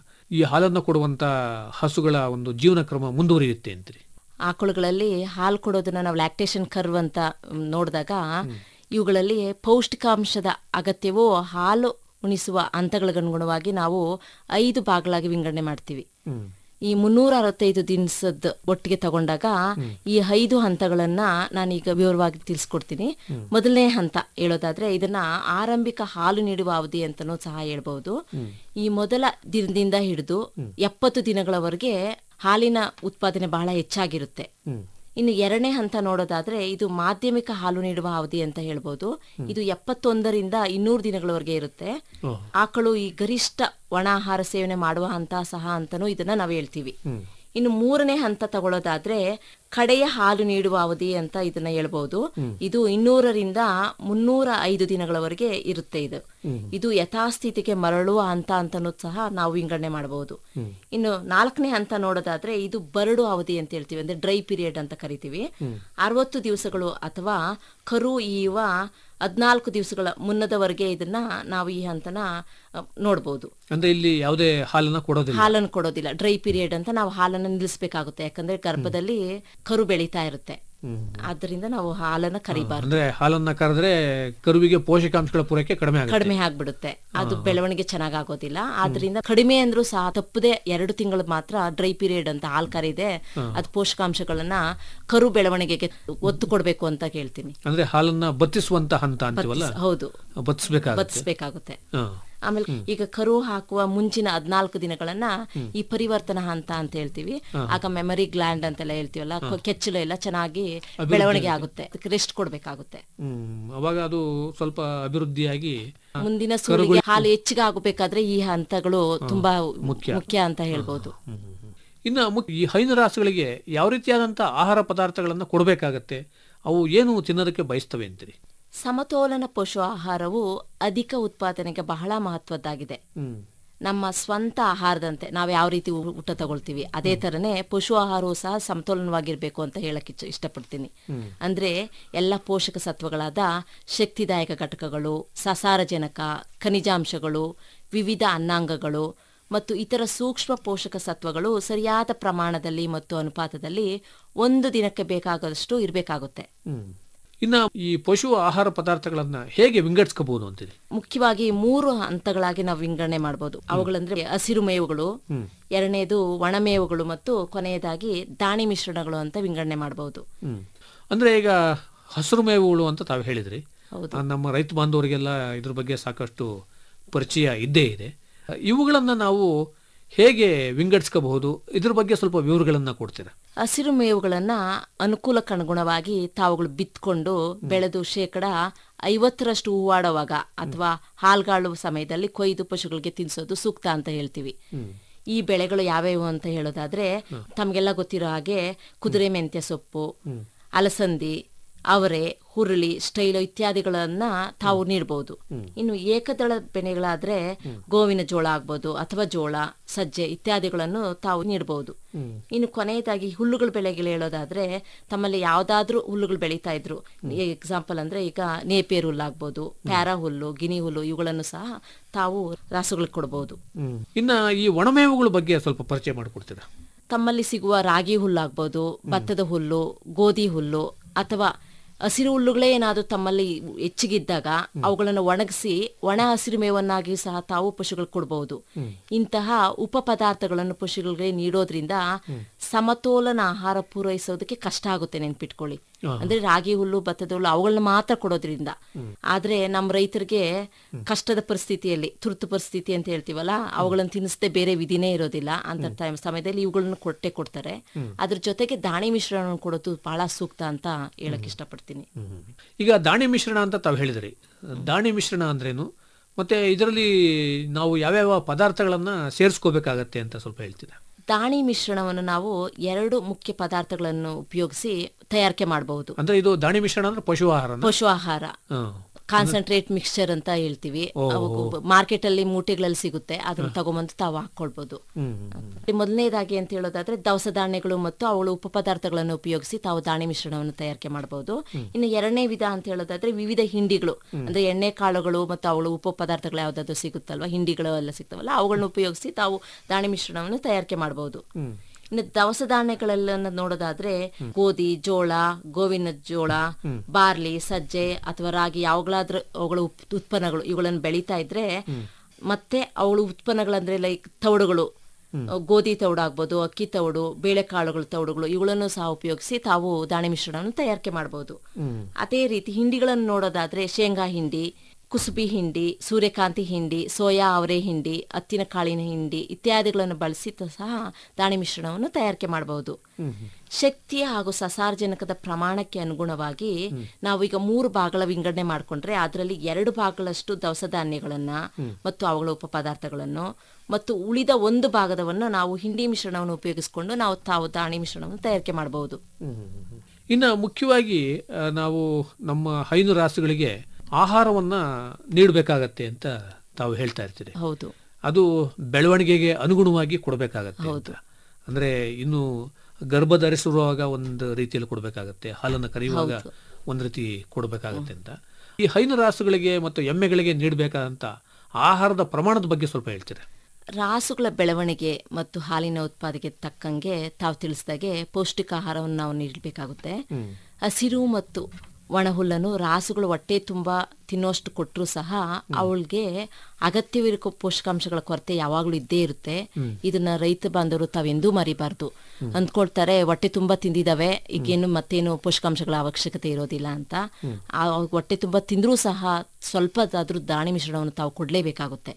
ಈ ಹಾಲನ್ನು ಕೊಡುವಂತ ಹಸುಗಳ ಒಂದು ಜೀವನ ಕ್ರಮ ಮುಂದುವರಿಯುತ್ತೆ ಅಂತೀರಿ ಆಕಳುಗಳಲ್ಲಿ ಹಾಲು ಕೊಡೋದನ್ನ ನಾವು ಲ್ಯಾಕ್ಟೇಷನ್ ಕರ್ವ್ ಅಂತ ಮ್, ನೋಡಿದಾಗ ಇವುಗಳಲ್ಲಿ ಪೌಷ್ಟಿಕಾಂಶದ ಅಗತ್ಯವು ಹಾಲು ಉಣಿಸುವ ಹಂತಗಳಿಗನುಗುಣವಾಗಿ ನಾವು ಐದು ಭಾಗಗಳಾಗಿ ವಿಂಗಡಣೆ ಮಾಡ್ತೀವಿ ಈ ಮುನ್ನೂರ ಅರವತ್ತೈದು ದಿನಸದ ಒಟ್ಟಿಗೆ ತಗೊಂಡಾಗ ಈ ಐದು ಹಂತಗಳನ್ನ ನಾನೀಗ ವಿವರವಾಗಿ ತಿಳಿಸ್ಕೊಡ್ತೀನಿ ಮೊದಲನೇ ಹಂತ ಹೇಳೋದಾದ್ರೆ ಇದನ್ನ ಆರಂಭಿಕ ಹಾಲು ನೀಡುವ ಅವಧಿ ಅಂತನೂ ಸಹ ಹೇಳ್ಬಹುದು ಈ ಮೊದಲ ದಿನದಿಂದ ಹಿಡಿದು ಎಪ್ಪತ್ತು ದಿನಗಳವರೆಗೆ ಹಾಲಿನ ಉತ್ಪಾದನೆ ಬಹಳ ಹೆಚ್ಚಾಗಿರುತ್ತೆ ಇನ್ನು ಎರಡನೇ ಹಂತ ನೋಡೋದಾದ್ರೆ ಇದು ಮಾಧ್ಯಮಿಕ ಹಾಲು ನೀಡುವ ಅವಧಿ ಅಂತ ಹೇಳ್ಬೋದು ಇದು ಎಪ್ಪತ್ತೊಂದರಿಂದ ಇನ್ನೂರು ದಿನಗಳವರೆಗೆ ಇರುತ್ತೆ ಆಕಳು ಈ ಗರಿಷ್ಠ ಒಣ ಆಹಾರ ಸೇವನೆ ಮಾಡುವ ಹಂತ ಸಹ ಅಂತಾನೂ ಇದನ್ನ ನಾವು ಹೇಳ್ತೀವಿ ಇನ್ನು ಮೂರನೇ ಹಂತ ತಗೊಳ್ಳೋದಾದ್ರೆ ಕಡೆಯ ಹಾಲು ನೀಡುವ ಅವಧಿ ಅಂತ ಇದನ್ನ ಹೇಳ್ಬಹುದು ಇದು ಇನ್ನೂರರಿಂದ ಮುನ್ನೂರ ಐದು ದಿನಗಳವರೆಗೆ ಇರುತ್ತೆ ಇದು ಇದು ಯಥಾಸ್ಥಿತಿಗೆ ಮರಳುವ ಹಂತ ಅಂತನೂ ಸಹ ನಾವು ವಿಂಗಡಣೆ ಮಾಡಬಹುದು ಇನ್ನು ನಾಲ್ಕನೇ ಹಂತ ನೋಡೋದಾದ್ರೆ ಇದು ಬರಡು ಅವಧಿ ಅಂತ ಹೇಳ್ತೀವಿ ಅಂದ್ರೆ ಡ್ರೈ ಪೀರಿಯಡ್ ಅಂತ ಕರಿತೀವಿ ಅರವತ್ತು ದಿವಸಗಳು ಅಥವಾ ಕರು ಈಯುವ ಹದ್ನಾಲ್ಕು ದಿವಸಗಳ ಮುನ್ನದವರೆಗೆ ಇದನ್ನ ನಾವು ಈ ಹಂತನ ಅ, ನೋಡ್ಬೋದು ಅಂದ್ರೆ ಇಲ್ಲಿ ಯಾವುದೇ ಹಾಲನ್ನ ಕೊಡೋದಿಲ್ಲ ಹಾಲನ್ನು ಕೊಡೋದಿಲ್ಲ ಡ್ರೈ ಪೀರಿಯಡ್ ಅಂತ ನಾವು ಹಾಲನ್ನು ನಿಲ್ಲಿಸಬೇಕಾಗುತ್ತೆ ಯಾಕಂದ್ರೆ ಗರ್ಭದಲ್ಲಿ ಕರು ಬೆಳೀತಾ ಇರುತ್ತೆ ಆದ್ರಿಂದ ನಾವು ಹಾಲನ್ನ ಕರಿಬಾರ್ದು ಅಂದ್ರೆ ಹಾಲನ್ನ ಕರೆದ್ರೆ ಕರುವಿಗೆ ಪೋಷಕಾಂಶಗಳ ಪೂರೈಕೆ ಕಡಿಮೆ ಆಗುತ್ತೆ ಕಡಿಮೆ ಆಗ್ಬಿಡುತ್ತೆ ಅದು ಬೆಳವಣಿಗೆ ಚೆನ್ನಾಗಾಗೋದಿಲ್ಲ ಆದ್ರಿಂದ ಕಡಿಮೆ ಅಂದ್ರೂ ಸಹ ತಪ್ಪದೆ ಎರಡು ತಿಂಗಳು ಮಾತ್ರ ಡ್ರೈ ಪೀರಿಯಡ್ ಅಂತ ಹಾಲ್ ಕರಿದೆ ಅದು ಪೋಷಕಾಂಶಗಳನ್ನ ಕರು ಬೆಳವಣಿಗೆಗೆ ಒತ್ತು ಕೊಡ್ಬೇಕು ಅಂತ ಕೇಳ್ತೀನಿ ಅಂದ್ರೆ ಹಾಲನ್ನ ಬತ್ತಿಸುವಂತ ಹಂತ ಅಂತೀವಲ್ಲ ಬತ್ತಿಸ್- ಹೌದು ಬತ್ತಿಸ್ಬೇಕಾಗುತ್ತೆ ಬತ್ತಿಸ್ಬೇಕಾಗುತ್ತೆ ಹಾ. ಆಮೇಲೆ ಈಗ ಕರು ಹಾಕುವ ಮುಂಚಿನ ಹದ್ನಾಲ್ಕು ದಿನಗಳನ್ನ ಈ ಪರಿವರ್ತನಾ ಹಂತ ಅಂತ ಹೇಳ್ತೀವಿ ಆಗ ಮೆಮರಿ ಗ್ಲ್ಯಾಂಡ್ ಅಂತೆಲ್ಲ ಹೇಳ್ತೀವಲ್ಲ ಕ- ಕೆಚ್ಚಲು ಎಲ್ಲ ಚೆನ್ನಾಗಿ ಬೆಳವಣಿಗೆ ಆಗುತ್ತೆ ಅದಕ್ಕೆ ರೆಸ್ಟ್ ಕೊಡ್ಬೇಕಾಗುತ್ತೆ ಹ್ಮ್ ಅವಾಗ ಅದು ಸ್ವಲ್ಪ ಅಭಿವೃದ್ಧಿಯಾಗಿ ಮುಂದಿನ ಸೂಲಿಗೆ ಹಾಲು ಹೆಚ್ಚಿಗೆ ಆಗಬೇಕಾದ್ರೆ ಈ ಹಂತಗಳು ತುಂಬಾ ಮುಖ್ಯ. ಮುಖ್ಯ ಅಂತ ಹೇಳ್ಬೋದು ಇನ್ನು ಮುಖ್ಯ ಈ ಹೈನುರಾಸುಗಳಿಗೆ ಯಾವ ರೀತಿಯಾದಂತಹ ಆಹಾರ ಪದಾರ್ಥಗಳನ್ನ ಕೊಡಬೇಕಾಗತ್ತೆ ಅವು ಏನು ತಿನ್ನೋದಕ್ಕೆ ಬಯಸ್ತವೆ ಅಂತೀರಿ ಸಮತೋಲನ ಪಶು ಆಹಾರವು ಅಧಿಕ ಉತ್ಪಾದನೆಗೆ ಬಹಳ ಮಹತ್ವದ್ದಾಗಿದೆ ಹ್ಮ್ ನಮ್ಮ ಸ್ವಂತ ಆಹಾರದಂತೆ ನಾವು ಯಾವ ರೀತಿ ಊ- ಊಟ ತಗೊಳ್ತೀವಿ ಅದೇ ತರನೇ ಪಶು ಆಹಾರವು ಸಹ ಸಮತೋಲನವಾಗಿರ್ಬೇಕು ಅಂತ ಹೇಳಕ್ ಇಚ್ಛ- ಇಷ್ಟಪಡ್ತೀನಿ ಅಂದ್ರೆ ಎಲ್ಲ ಪೋಷಕ ಸತ್ವಗಳಾದ ಶಕ್ತಿದಾಯಕ ಘಟಕಗಳು ಸಸಾರಜನಕ ಖನಿಜಾಂಶಗಳು ವಿವಿಧ ಅನ್ನಾಂಗಗಳು ಮತ್ತು ಇತರ ಸೂಕ್ಷ್ಮ ಪೋಷಕ ಸತ್ವಗಳು ಸರಿಯಾದ ಪ್ರಮಾಣದಲ್ಲಿ ಮತ್ತು ಅನುಪಾತದಲ್ಲಿ ಒಂದು ದಿನಕ್ಕೆ ಬೇಕಾದಷ್ಟು ಇರಬೇಕಾಗುತ್ತೆ ಹ್ಮ್ ಇನ್ನ ಈ ಪಶು ಆಹಾರ ಪದಾರ್ಥಗಳನ್ನ ಹೇಗೆ ವಿಂಗಡಿಸ್ಕೋಬಹುದು ಅಂತೀರಿ ಮುಖ್ಯವಾಗಿ ಮೂರು ಹಂತಗಳಾಗಿ ನಾವು ವಿಂಗಡಣೆ ಮಾಡಬಹುದು ಅವುಗಳಂದ್ರೆ ಹಸಿರು ಮೇವುಗಳು ಎರಡನೇದು ಒಣಮೇವುಗಳು ಮತ್ತು ಕೊನೆಯದಾಗಿ ದಾಣಿ ಮಿಶ್ರಣಗಳು ಅಂತ ವಿಂಗಡಣೆ ಮಾಡಬಹುದು ಹ್ಮ್ ಅಂದ್ರೆ ಈಗ ಹಸಿರು ಮೇವುಗಳು ಅಂತ ತಾವು ಹೇಳಿದ್ರಿ ಹೌದು. ಆ, ನಮ್ಮ ರೈತ ಬಾಂಧವರಿಗೆಲ್ಲ ಇದ್ರ ಬಗ್ಗೆ ಸಾಕಷ್ಟು ಪರಿಚಯ ಇದ್ದೇ ಇದೆ ಇವುಗಳನ್ನ ನಾವು ಹೇಗೆ ವಿಂಗಡಿಸ್ಕೋಬಹುದು ಇದ್ರ ಬಗ್ಗೆ ಸ್ವಲ್ಪ ವಿವರಗಳನ್ನ ಕೊಡ್ತೀರಾ ಹಸಿರು ಮೇವುಗಳನ್ನ ಅನುಕೂಲಕ್ಕನುಗುಣವಾಗಿ ತಾವುಗಳು ಬಿತ್ಕೊಂಡು ಬೆಳೆದು ಶೇಕಡ ಐವತ್ತರಷ್ಟು ಹೂವಾಡುವಾಗ ಅಥವಾ ಹಾಲ್ಗಾಳುವ ಸಮಯದಲ್ಲಿ ಕೊಯ್ದು ಪಶುಗಳಿಗೆ ತಿನ್ಸೋದು ಸೂಕ್ತ ಅಂತ ಹೇಳ್ತೀವಿ ಈ ಬೆಳೆಗಳು ಯಾವ್ಯಾವು ಅಂತ ಹೇಳೋದಾದ್ರೆ ತಮಗೆಲ್ಲ ಗೊತ್ತಿರೋ ಹಾಗೆ ಕುದುರೆ ಮೆಂತ್ಯ ಸೊಪ್ಪು ಅಲಸಂದಿ ಅವರೆ ಹುರುಳಿ ಸ್ಟೈಲು ಇತ್ಯಾದಿಗಳನ್ನ ತಾವು ನೀಡಬಹುದು ಇನ್ನು ಏಕದಳ ಬೆಳೆಗಳಾದ್ರೆ ಗೋವಿನ ಜೋಳ ಆಗ್ಬೋದು ಅಥವಾ ಜೋಳ ಸಜ್ಜೆ ಇತ್ಯಾದಿಗಳನ್ನು ತಾವು ನೀಡಬಹುದು ಇನ್ನು ಕೊನೆಯದಾಗಿ ಹುಲ್ಲುಗಳ ಬೆಳೆಗಳು ಹೇಳೋದಾದ್ರೆ ತಮ್ಮಲ್ಲಿ ಯಾವ್ದಾದ್ರೂ ಹುಲ್ಲುಗಳು ಬೆಳೀತಾ ಇದ್ರು ಎಕ್ಸಾಂಪಲ್ ಅಂದ್ರೆ ಈಗ ನೇಪಿಯರ್ ಹುಲ್ಲು ಆಗ್ಬೋದು ಪ್ಯಾರಾ ಹುಲ್ಲು ಗಿನಿ ಹುಲ್ಲು ಇವುಗಳನ್ನು ಸಹ ತಾವು ರಾಸುಗಳಿಗೆ ಕೊಡಬಹುದು ಇನ್ನ ಈ ಒಣಮೇವುಗಳ ಬಗ್ಗೆ ಸ್ವಲ್ಪ ಪರಿಚಯ ಮಾಡಿಕೊಡ್ತೀರಾ ತಮ್ಮಲ್ಲಿ ಸಿಗುವ ರಾಗಿ ಹುಲ್ಲಾಗ್ಬೋದು ಭತ್ತದ ಹುಲ್ಲು ಗೋಧಿ ಹುಲ್ಲು ಅಥವಾ ಹಸಿರು ಹುಲ್ಲುಗಳೇ ಏನಾದರೂ ತಮ್ಮಲ್ಲಿ ಹೆಚ್ಚಿಗಿದ್ದಾಗ ಅವುಗಳನ್ನು ಒಣಗಿಸಿ ಒಣ ಹಸಿರು ಮೇವನ್ನಾಗಿ ಸಹ ತಾವು ಪಶುಗಳಿಗೆ ಕೊಡಬಹುದು ಇಂತಹ ಉಪ ಪದಾರ್ಥಗಳನ್ನು ಪಶುಗಳಿಗೆ ನೀಡೋದ್ರಿಂದ ಸಮತೋಲನ ಆಹಾರ ಪೂರೈಸೋದಕ್ಕೆ ಕಷ್ಟ ಆಗುತ್ತೆ ನೆನ್ಪಿಟ್ಕೊಳ್ಳಿ ಅಂದ್ರೆ ರಾಗಿ ಹುಲ್ಲು ಭತ್ತದ ಹುಲ್ಲು ಅವುಗಳನ್ನ ಮಾತ್ರ ಕೊಡೋದ್ರಿಂದ ಆದ್ರೆ ನಮ್ಮ ರೈತರಿಗೆ ಕಷ್ಟದ ಪರಿಸ್ಥಿತಿಯಲ್ಲಿ ತುರ್ತು ಪರಿಸ್ಥಿತಿ ಅಂತ ಹೇಳ್ತೀವಲ್ಲ ಅವುಗಳನ್ನು ತಿನ್ನಿಸದೆ ಬೇರೆ ವಿಧಿನೇ ಇರೋದಿಲ್ಲ ಅಂತ ಟೈಮ್ ಸಮಯದಲ್ಲಿ ಇವುಗಳನ್ನ ಕೊಟ್ಟೆ ಕೊಡ್ತಾರೆ ಅದ್ರ ಜೊತೆಗೆ ದಾಣಿ ಮಿಶ್ರಣ ಕೊಡೋದು ಬಹಳ ಸೂಕ್ತ ಅಂತ ಹೇಳಕ್ ಇಷ್ಟಪಡ್ತೀನಿ ಈಗ ದಾಣಿ ಮಿಶ್ರಣ ಅಂತ ತಾವು ಹೇಳಿದ್ರಿ ದಾಣಿ ಮಿಶ್ರಣ ಅಂದ್ರೇನು ಮತ್ತೆ ಇದರಲ್ಲಿ ನಾವು ಯಾವ್ಯಾವ ಪದಾರ್ಥಗಳನ್ನ ಸೇರಿಸ್ಕೋಬೇಕಾಗತ್ತೆ ಅಂತ ಸ್ವಲ್ಪ ಹೇಳ್ತೀರಾ ದಾಣಿ ಮಿಶ್ರಣವನ್ನು ನಾವು ಎರಡು ಮುಖ್ಯ ಪದಾರ್ಥಗಳನ್ನು ಉಪಯೋಗಿಸಿ ತಯಾರಿಕೆ ಮಾಡಬಹುದು ಅಂದ್ರೆ ಇದು ದಾಣಿ ಮಿಶ್ರಣ ಅಂದ್ರೆ ಪಶು ಆಹಾರ ಪಶು ಆಹಾರ ಕಾನ್ಸಂಟ್ರೇಟ್ ಮಿಕ್ಸ್ಚರ್ ಅಂತ ಹೇಳ್ತೀವಿ ಮಾರ್ಕೆಟ್ ಅಲ್ಲಿ ಮೂಟೆಗಳಲ್ಲಿ ಸಿಗುತ್ತೆ ಅದನ್ನ ತಗೊಂಬಂದು ತಾವು ಹಾಕೊಳ್ಬಹುದು ಮೊದಲನೇದಾಗಿ ಅಂತ ಹೇಳೋದಾದ್ರೆ ದವಸ ಧಾನ್ಯಗಳು ಮತ್ತು ಅವುಗಳ ಉಪ ಪದಾರ್ಥಗಳನ್ನು ಉಪಯೋಗಿಸಿ ತಾವು ದಾಣಿ ಮಿಶ್ರಣವನ್ನು ತಯಾರಿಕೆ ಮಾಡಬಹುದು ಇನ್ನು ಎರಡನೇ ವಿಧ ಅಂತ ಹೇಳೋದಾದ್ರೆ ವಿವಿಧ ಹಿಂಡಿಗಳು ಅಂದ್ರೆ ಎಣ್ಣೆ ಕಾಳುಗಳು ಮತ್ತು ಅವುಗಳ ಉಪ ಪದಾರ್ಥಗಳು ಯಾವ್ದಾದ್ರು ಸಿಗುತ್ತಲ್ವಾ ಹಿಂಡಿಗಳು ಎಲ್ಲ ಸಿಗ್ತಾವಲ್ಲ ಅವುಗಳನ್ನ ಉಪಯೋಗಿಸಿ ತಾವು ದಾಣಿ ಮಿಶ್ರಣವನ್ನು ತಯಾರಿಕೆ ಮಾಡಬಹುದು ಇನ್ನು ದವಸ ಧಾನ್ಯಗಳೆಲ್ಲ ನೋಡೋದಾದ್ರೆ ಗೋಧಿ ಜೋಳ ಗೋವಿನ ಜೋಳ ಬಾರ್ಲಿ ಸಜ್ಜೆ ಅಥವಾ ರಾಗಿ ಯಾವಾಗ್ಲಾದ್ರೂ ಅವುಗಳ ಉಪ್- ಉತ್ಪನ್ನಗಳು ಇವುಗಳನ್ನು ಬೆಳೀತಾ ಇದ್ರೆ ಮತ್ತೆ ಅವಳ ಉತ್ಪನ್ನಗಳಂದ್ರೆ ಲೈಕ್ ತೌಡುಗಳು ಗೋಧಿ ತೌಡು ಆಗ್ಬೋದು ಅಕ್ಕಿ ತೌಡು ಬೇಳೆಕಾಳುಗಳ ತೌಡುಗಳು ಇವುಗಳನ್ನು ಸಹ ಉಪಯೋಗಿಸಿ ತಾವು ದಾಣಿ ಮಿಶ್ರಣವನ್ನು ತಯಾರಿಕೆ ಮಾಡಬಹುದು ಅದೇ ರೀತಿ ಹಿಂಡಿಗಳನ್ನು ನೋಡೋದಾದ್ರೆ ಶೇಂಗಾ ಹಿಂಡಿ ಕುಸುಬಿ ಹಿಂಡಿ ಸೂರ್ಯಕಾಂತಿ ಹಿಂಡಿ ಸೋಯಾ ಅವರೆ ಹಿಂಡಿ ಹತ್ತಿನ ಕಾಳಿನ ಹಿಂಡಿ ಇತ್ಯಾದಿಗಳನ್ನು ಬಳಸಿ ತ- ಸಹ ದಾಣಿ ಮಿಶ್ರಣವನ್ನು ತಯಾರಿಕೆ ಮಾಡಬಹುದು ಶಕ್ತಿಯ ಹಾಗೂ ಸಸಾರಜನಕದ ಪ್ರಮಾಣಕ್ಕೆ ಅನುಗುಣವಾಗಿ ನಾವೀಗ ಮೂರು ಭಾಗಗಳ ವಿಂಗಡಣೆ ಮಾಡಿಕೊಂಡ್ರೆ ಅದರಲ್ಲಿ ಎರಡು ಭಾಗಗಳಷ್ಟು ದವಸ ಧಾನ್ಯಗಳನ್ನ ಮತ್ತು ಅವುಗಳ ಉಪ ಪದಾರ್ಥಗಳನ್ನು ಮತ್ತು ಉಳಿದ ಒಂದು ಭಾಗದವನ್ನು ನಾವು ಹಿಂಡಿ ಮಿಶ್ರಣವನ್ನು ಉಪಯೋಗಿಸಿಕೊಂಡು ನಾವು ತಾವು ದಾಣಿ ಮಿಶ್ರಣವನ್ನು ತಯಾರಿಕೆ ಮಾಡಬಹುದು ಇನ್ನು ಮುಖ್ಯವಾಗಿ ಆ, ನಾವು ನಮ್ಮ ಹೈನು ರಾಸುಗಳಿಗೆ ಆಹಾರವನ್ನ ನೀಡಬೇಕಾಗತ್ತೆ ಅಂತ ತಾವು ಹೇಳ್ತಾ ಇರ್ತೀರಿ ಹೌದು ಅದು ಬೆಳವಣಿಗೆಗೆ ಅನುಗುಣವಾಗಿ ಕೊಡಬೇಕಾಗತ್ತೆ ಅಂತ ಅಂದ್ರೆ ಇನ್ನು ಗರ್ಭ ಧರಿಸಿರುವಾಗ ಒಂದು ರೀತಿಯಲ್ಲಿ ಕೊಡಬೇಕಾಗತ್ತೆ ಹಾಲನ್ನು ಕರೆಯುವಾಗ ಹೌದು. ಒಂದು ರೀತಿ ಕೊಡಬೇಕಾಗತ್ತೆ ಅಂತ ಈ ಹೈನು ರಾಸುಗಳಿಗೆ ಮತ್ತು ಎಮ್ಮೆಗಳಿಗೆ ನೀಡಬೇಕಾದಂತ ಆಹಾರದ ಪ್ರಮಾಣದ ಬಗ್ಗೆ ಸ್ವಲ್ಪ ಹೇಳ್ತೀರಾ ರಾಸುಗಳ ಬೆಳವಣಿಗೆ ಮತ್ತು ಹಾಲಿನ ಉತ್ಪಾದನೆಗೆ ತಕ್ಕಂಗೆ ತಾವು ತಿಳಿಸಿದಾಗೆ ಪೌಷ್ಟಿಕ ಆಹಾರವನ್ನು ನಾವು ನೀಡಬೇಕಾಗುತ್ತೆ ಹಸಿರು ಮತ್ತು ಒಣ ಹುಲ್ಲನ್ನು ರಾಸುಗಳು ಹೊಟ್ಟೆ ತುಂಬ ತಿನ್ನೋಷ್ಟು ಕೊಟ್ಟರು ಸಹ ಅವಳಿಗೆ ಅಗತ್ಯವಿರೋ ಪೋಷಕಾಂಶಗಳ ಕೊರತೆ ಯಾವಾಗಲೂ ಇದ್ದೇ ಇರುತ್ತೆ ಇದನ್ನ ರೈತ ಬಾಂಧವರು ತಾವೆಂದೂ ಮರಿಬಾರ್ದು ಅಂದ್ಕೊಳ್ತಾರೆ ಹೊಟ್ಟೆ ತುಂಬಾ ತಿಂದಿದಾವೆ ಈಗೇನು ಮತ್ತೇನು ಪೋಷಕಾಂಶಗಳ ಅವಶ್ಯಕತೆ ಇರೋದಿಲ್ಲ ಅಂತ ಆ ಹೊಟ್ಟೆ ತುಂಬಾ ತಿಂದ್ರೂ ಸಹ ಸ್ವಲ್ಪದಾದ್ರೂ ದಾಣಿ ಮಿಶ್ರಣವನ್ನು ತಾವು ಕೊಡ್ಲೇಬೇಕಾಗುತ್ತೆ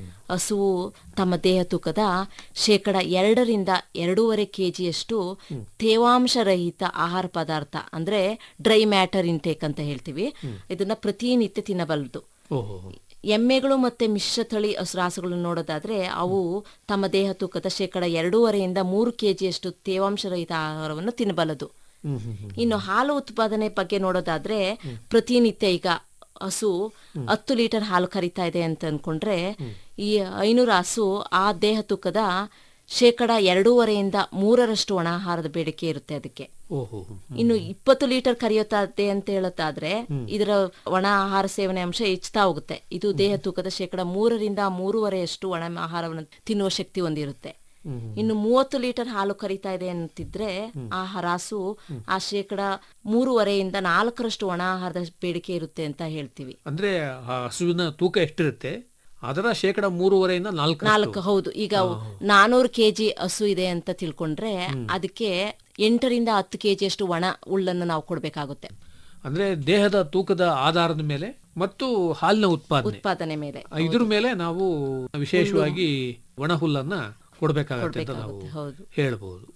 ಹಸುವು ತಮ್ಮ ದೇಹ ತೂಕದ ಶೇಕಡ ಎರಡರಿಂದ ಎರಡೂವರೆ ಕೆಜಿಯಷ್ಟು ತೇವಾಂಶ ರಹಿತ ಆಹಾರ ಪದಾರ್ಥ ಅಂದ್ರೆ ಡ್ರೈ ಮ್ಯಾಟರ್ ಇಂಟೇಕ್ ಅಂತ ಹೇಳ್ತೀವಿ ಇದನ್ನ ಪ್ರತಿನಿತ್ಯ ತಿನ್ನಬಲ್ಲದು ಓಹೋ ಎಮ್ಮೆಗಳು ಮತ್ತೆ ಮಿಶ್ರತಳಿ ಹಸುರಾಸುಗಳನ್ನು ನೋಡೋದಾದ್ರೆ ಅವು ತಮ್ಮ ದೇಹ ತೂಕದ ಶೇಕಡ ಎರಡೂವರೆಯಿಂದ ಮೂರು ಕೆಜಿಯಷ್ಟು ತೇವಾಂಶರಹಿತ ಆಹಾರವನ್ನು ತಿನ್ನಬಲ್ಲದು ಇನ್ನು ಹಾಲು ಉತ್ಪಾದನೆ ಬಗ್ಗೆ ನೋಡೋದಾದ್ರೆ ಪ್ರತಿನಿತ್ಯ ಈಗ ಹಸು ಹತ್ತು ಲೀಟರ್ ಹಾಲು ಕರಿತಾ ಇದೆ ಅಂತ ಅನ್ಕೊಂಡ್ರೆ ಈ ಐನೂರು ಹಸು ಆ ದೇಹ ತೂಕದ ಶೇಕಡ ಎರಡೂವರೆಯಿಂದ ಮೂರರಷ್ಟು ಒಣ ಆಹಾರದ ಬೇಡಿಕೆ ಇರುತ್ತೆ ಅದಕ್ಕೆ ಓಹೋ ಇನ್ನು ಇಪ್ಪತ್ತು ಲೀಟರ್ ಕರೆಯುತ್ತದೆ ಅಂತ ಹೇಳುತ್ತಾದ್ರೆ ಇದರ ಒಣ ಆಹಾರ ಸೇವನೆ ಅಂಶ ಹೆಚ್ಚುತ್ತಾ ಹೋಗುತ್ತೆ ಇದು ದೇಹ ತೂಕದ ಶೇಕಡ ಮೂರರಿಂದ ಮೂರುವರೆಯಷ್ಟು ಒಣ ಆಹಾರವನ್ನು ತಿನ್ನುವ ಶಕ್ತಿ ಹೊಂದಿರುತ್ತೆ ಇನ್ನು ಮೂವತ್ತು ಲೀಟರ್ ಹಾಲು ಕರಿತಾ ಇದೆ ಅಂತಿದ್ರೆ ಆ ಹರಾಸು ಆ ಶೇಕಡ ಮೂರುವರೆಯಿಂದ ನಾಲ್ಕರಷ್ಟು ಒಣ ಆಹಾರದ ಬೇಡಿಕೆ ಇರುತ್ತೆ ಅಂತ ಹೇಳ್ತೀವಿ ಅಂದ್ರೆ ಆ ಹಸುವಿನ ತೂಕ ಎಷ್ಟಿರುತ್ತೆ ಅದರ ಶೇಕಡ ಮೂರುವರೆಯಿಂದ ನಾಲ್ಕು ನಾಲ್ಕು ಹೌದು ಈಗ ನಾನೂರು ಕೆಜಿ ಹಸು ಇದೆ ಅಂತ ತಿಳ್ಕೊಂಡ್ರೆ ಅದಕ್ಕೆ ಎಂಟರಿಂದ ಹತ್ತು ಕೆಜಿ ಅಷ್ಟು ಒಣ ಹುಲ್ಲನ್ನು ನಾವು ಕೊಡ್ಬೇಕಾಗುತ್ತೆ ಅಂದ್ರೆ ದೇಹದ ತೂಕದ ಆಧಾರದ ಮೇಲೆ ಮತ್ತು ಹಾಲಿನ ಉತ್ಪಾದನೆ ಉತ್ಪಾದನೆ ಮೇಲೆ ಆ, ಇದ್ರ ಮೇಲೆ ನಾವು ವಿಶೇಷವಾಗಿ ಒಣ ಹುಲ್ಲನ್ನ ಕೊಡಬೇಕಾಗತ್ತೆ ಅಂತ ನಾವು ಕೊಡ್ಬೇಕಾಗುತ್ತೆ, ಹೌದು. ಹೇಳ್ಬೋದು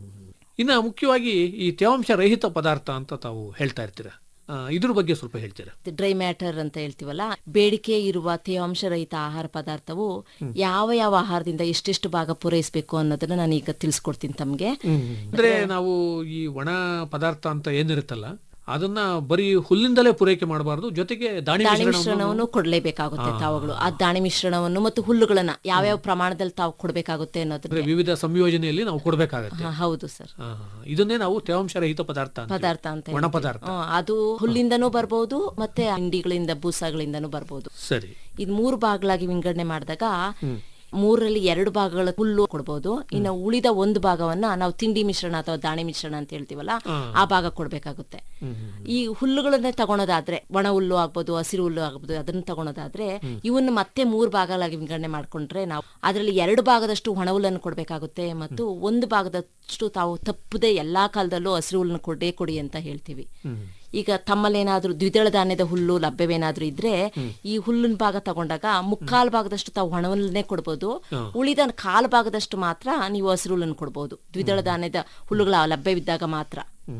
ಇನ್ನ ಮುಖ್ಯವಾಗಿ ಈ ತೇವಾಂಶ ರಹಿತ ಪದಾರ್ಥ ಅಂತ ತಾವು ಹೇಳ್ತಾ ಇರ್ತೀರಾ ಆ, ಇದ್ರ ಬಗ್ಗೆ ಸ್ವಲ್ಪ ಹೇಳ್ತೀರಾ ಡ್ರೈ ಮ್ಯಾಟರ್ ಅಂತ ಹೇಳ್ತೀವಲ್ಲ ಬೇಡಿಕೆ ಇರುವ ತೇವಾಂಶ ರಹಿತ ಆಹಾರ ಪದಾರ್ಥವು ಯಾವ ಯಾವ ಆಹಾರದಿಂದ ಎಷ್ಟೆಷ್ಟು ಭಾಗ ಪೂರೈಸಬೇಕು ಅನ್ನೋದನ್ನ ನಾನು ಈಗ ತಿಳಿಸ್ಕೊಡ್ತೀನಿ ತಮ್ಗೆ ಅಂದ್ರೆ ನಾವು ಈ ಒಣ ಪದಾರ್ಥ ಅಂತ ಏನಿರುತ್ತಲ್ಲ ಅದನ್ನ ಬರೀ ಹುಲ್ಲಿಂದಲೇ ಪೂರೈಕೆ ಮಾಡಬಾರದು ಜೊತೆಗೆ ದಾಣಿ ದಾಣಿ ಮಿಶ್ರಣವನ್ನು ಮಿಶ್ರಣವನ್ನು ಕೊಡ್ಲೇಬೇಕಾಗುತ್ತೆ ತಾವುಗಳು ಆ ದಾಣಿ ಮಿಶ್ರಣವನ್ನು ಮತ್ತು ಹುಲ್ಲುಗಳನ್ನ ಯಾವ್ಯಾವ ಪ್ರಮಾಣದಲ್ಲಿ ತಾವು ಕೊಡ್ಬೇಕಾಗುತ್ತೆ ಅನ್ನೋದನ್ನ ಅಂದ್ರೆ ವಿವಿಧ ಸಂಯೋಜನೆಯಲ್ಲಿ ನಾವು ಕೊಡಬೇಕಾಗತ್ತೆ ಹಾ, ಹೌದು ಸರ್ ಇದನ್ನೇ ನಾವು ತೇವಾಂಶ ರಹಿತ ಪದಾರ್ಥ ಅಂತೀವಿ. ಪದಾರ್ಥ ಅಂತ ಒಣ ಹೇಳ್ತೀವಿ. ಪದಾರ್ಥ ಹ್ಮ್, ಅದು ಹುಲ್ಲಿಂದನೂ ಬರ್ಬೋದು ಮತ್ತೆ ಹಿಂಡಿಗಳಿಂದ ಬೂಸಾಗಳಿಂದನೂ ಬರ್ಬೋದು ಸರಿ ಇದು ಮೂರು ಭಾಗಗಳಾಗಿ ವಿಂಗಡಣೆ ಮಾಡಿದಾಗ ಮೂರರಲ್ಲಿ ಎರಡು ಭಾಗಗಳ ಹುಲ್ಲು ಕೊಡ್ಬೋದು ಇನ್ನು ಉಳಿದ ಒಂದು ಭಾಗವನ್ನ ನಾವು ತಿಂಡಿ ಮಿಶ್ರಣ ಅಥವಾ ದಾಣಿ ಮಿಶ್ರಣ ಅಂತ ಹೇಳ್ತೀವಲ್ಲ ಆ ಭಾಗ ಕೊಡ್ಬೇಕಾಗುತ್ತೆ ಈ ಹುಲ್ಲುಗಳನ್ನ ತಗೊಳೋದಾದ್ರೆ ಒಣ ಹುಲ್ಲು ಆಗ್ಬೋದು ಹಸಿರು ಹುಲ್ಲು ಆಗ್ಬೋದು ಅದನ್ನ ತಗೊಳೋದಾದ್ರೆ ಇವನ್ನ ಮತ್ತೆ ಮೂರು ಭಾಗಗಳಾಗಿ ವಿಂಗಡಣೆ ಮಾಡ್ಕೊಂಡ್ರೆ ನಾವು ಅದರಲ್ಲಿ ಎರಡು ಭಾಗದಷ್ಟು ಒಣ ಹುಲ್ಲನ್ನು ಕೊಡ್ಬೇಕಾಗುತ್ತೆ ಮತ್ತು ಒಂದು ಭಾಗದಷ್ಟು ತಾವು ತಪ್ಪದೆ ಎಲ್ಲಾ ಕಾಲದಲ್ಲೂ ಹಸಿರು ಹುಲ್ಲನ್ನು ಕೊಡೇ ಕೊಡಿ ಅಂತ ಹೇಳ್ತೀವಿ ಈಗ ತಮ್ಮಲ್ಲೇನಾದ್ರೂ ದ್ವಿದಳ ಧಾನ್ಯದ ಹುಲ್ಲು ಲಭ್ಯವೇನಾದ್ರೂ ಇದ್ರೆ ಈ ಹುಲ್ಲಿನ ಭಾಗ ತಗೊಂಡಾಗ ಮುಕ್ಕಾಲ್ ಭಾಗದಷ್ಟು ತಾವು ಒಣ ಹುಲ್ಲನ್ನೇ ಕೊಡ್ಬೋದು ಉಳಿದ ಕಾಲ್ ಭಾಗದಷ್ಟು ಮಾತ್ರ ನೀವು ಹಸಿರು ಹುಲ್ಲನ್ನು ಕೊಡ್ಬೋದು ದ್ವಿದಳ ಧಾನ್ಯದ ಹುಲ್ಲುಗಳ ಲಭ್ಯವಿದ್ದಾಗ ಮಾತ್ರ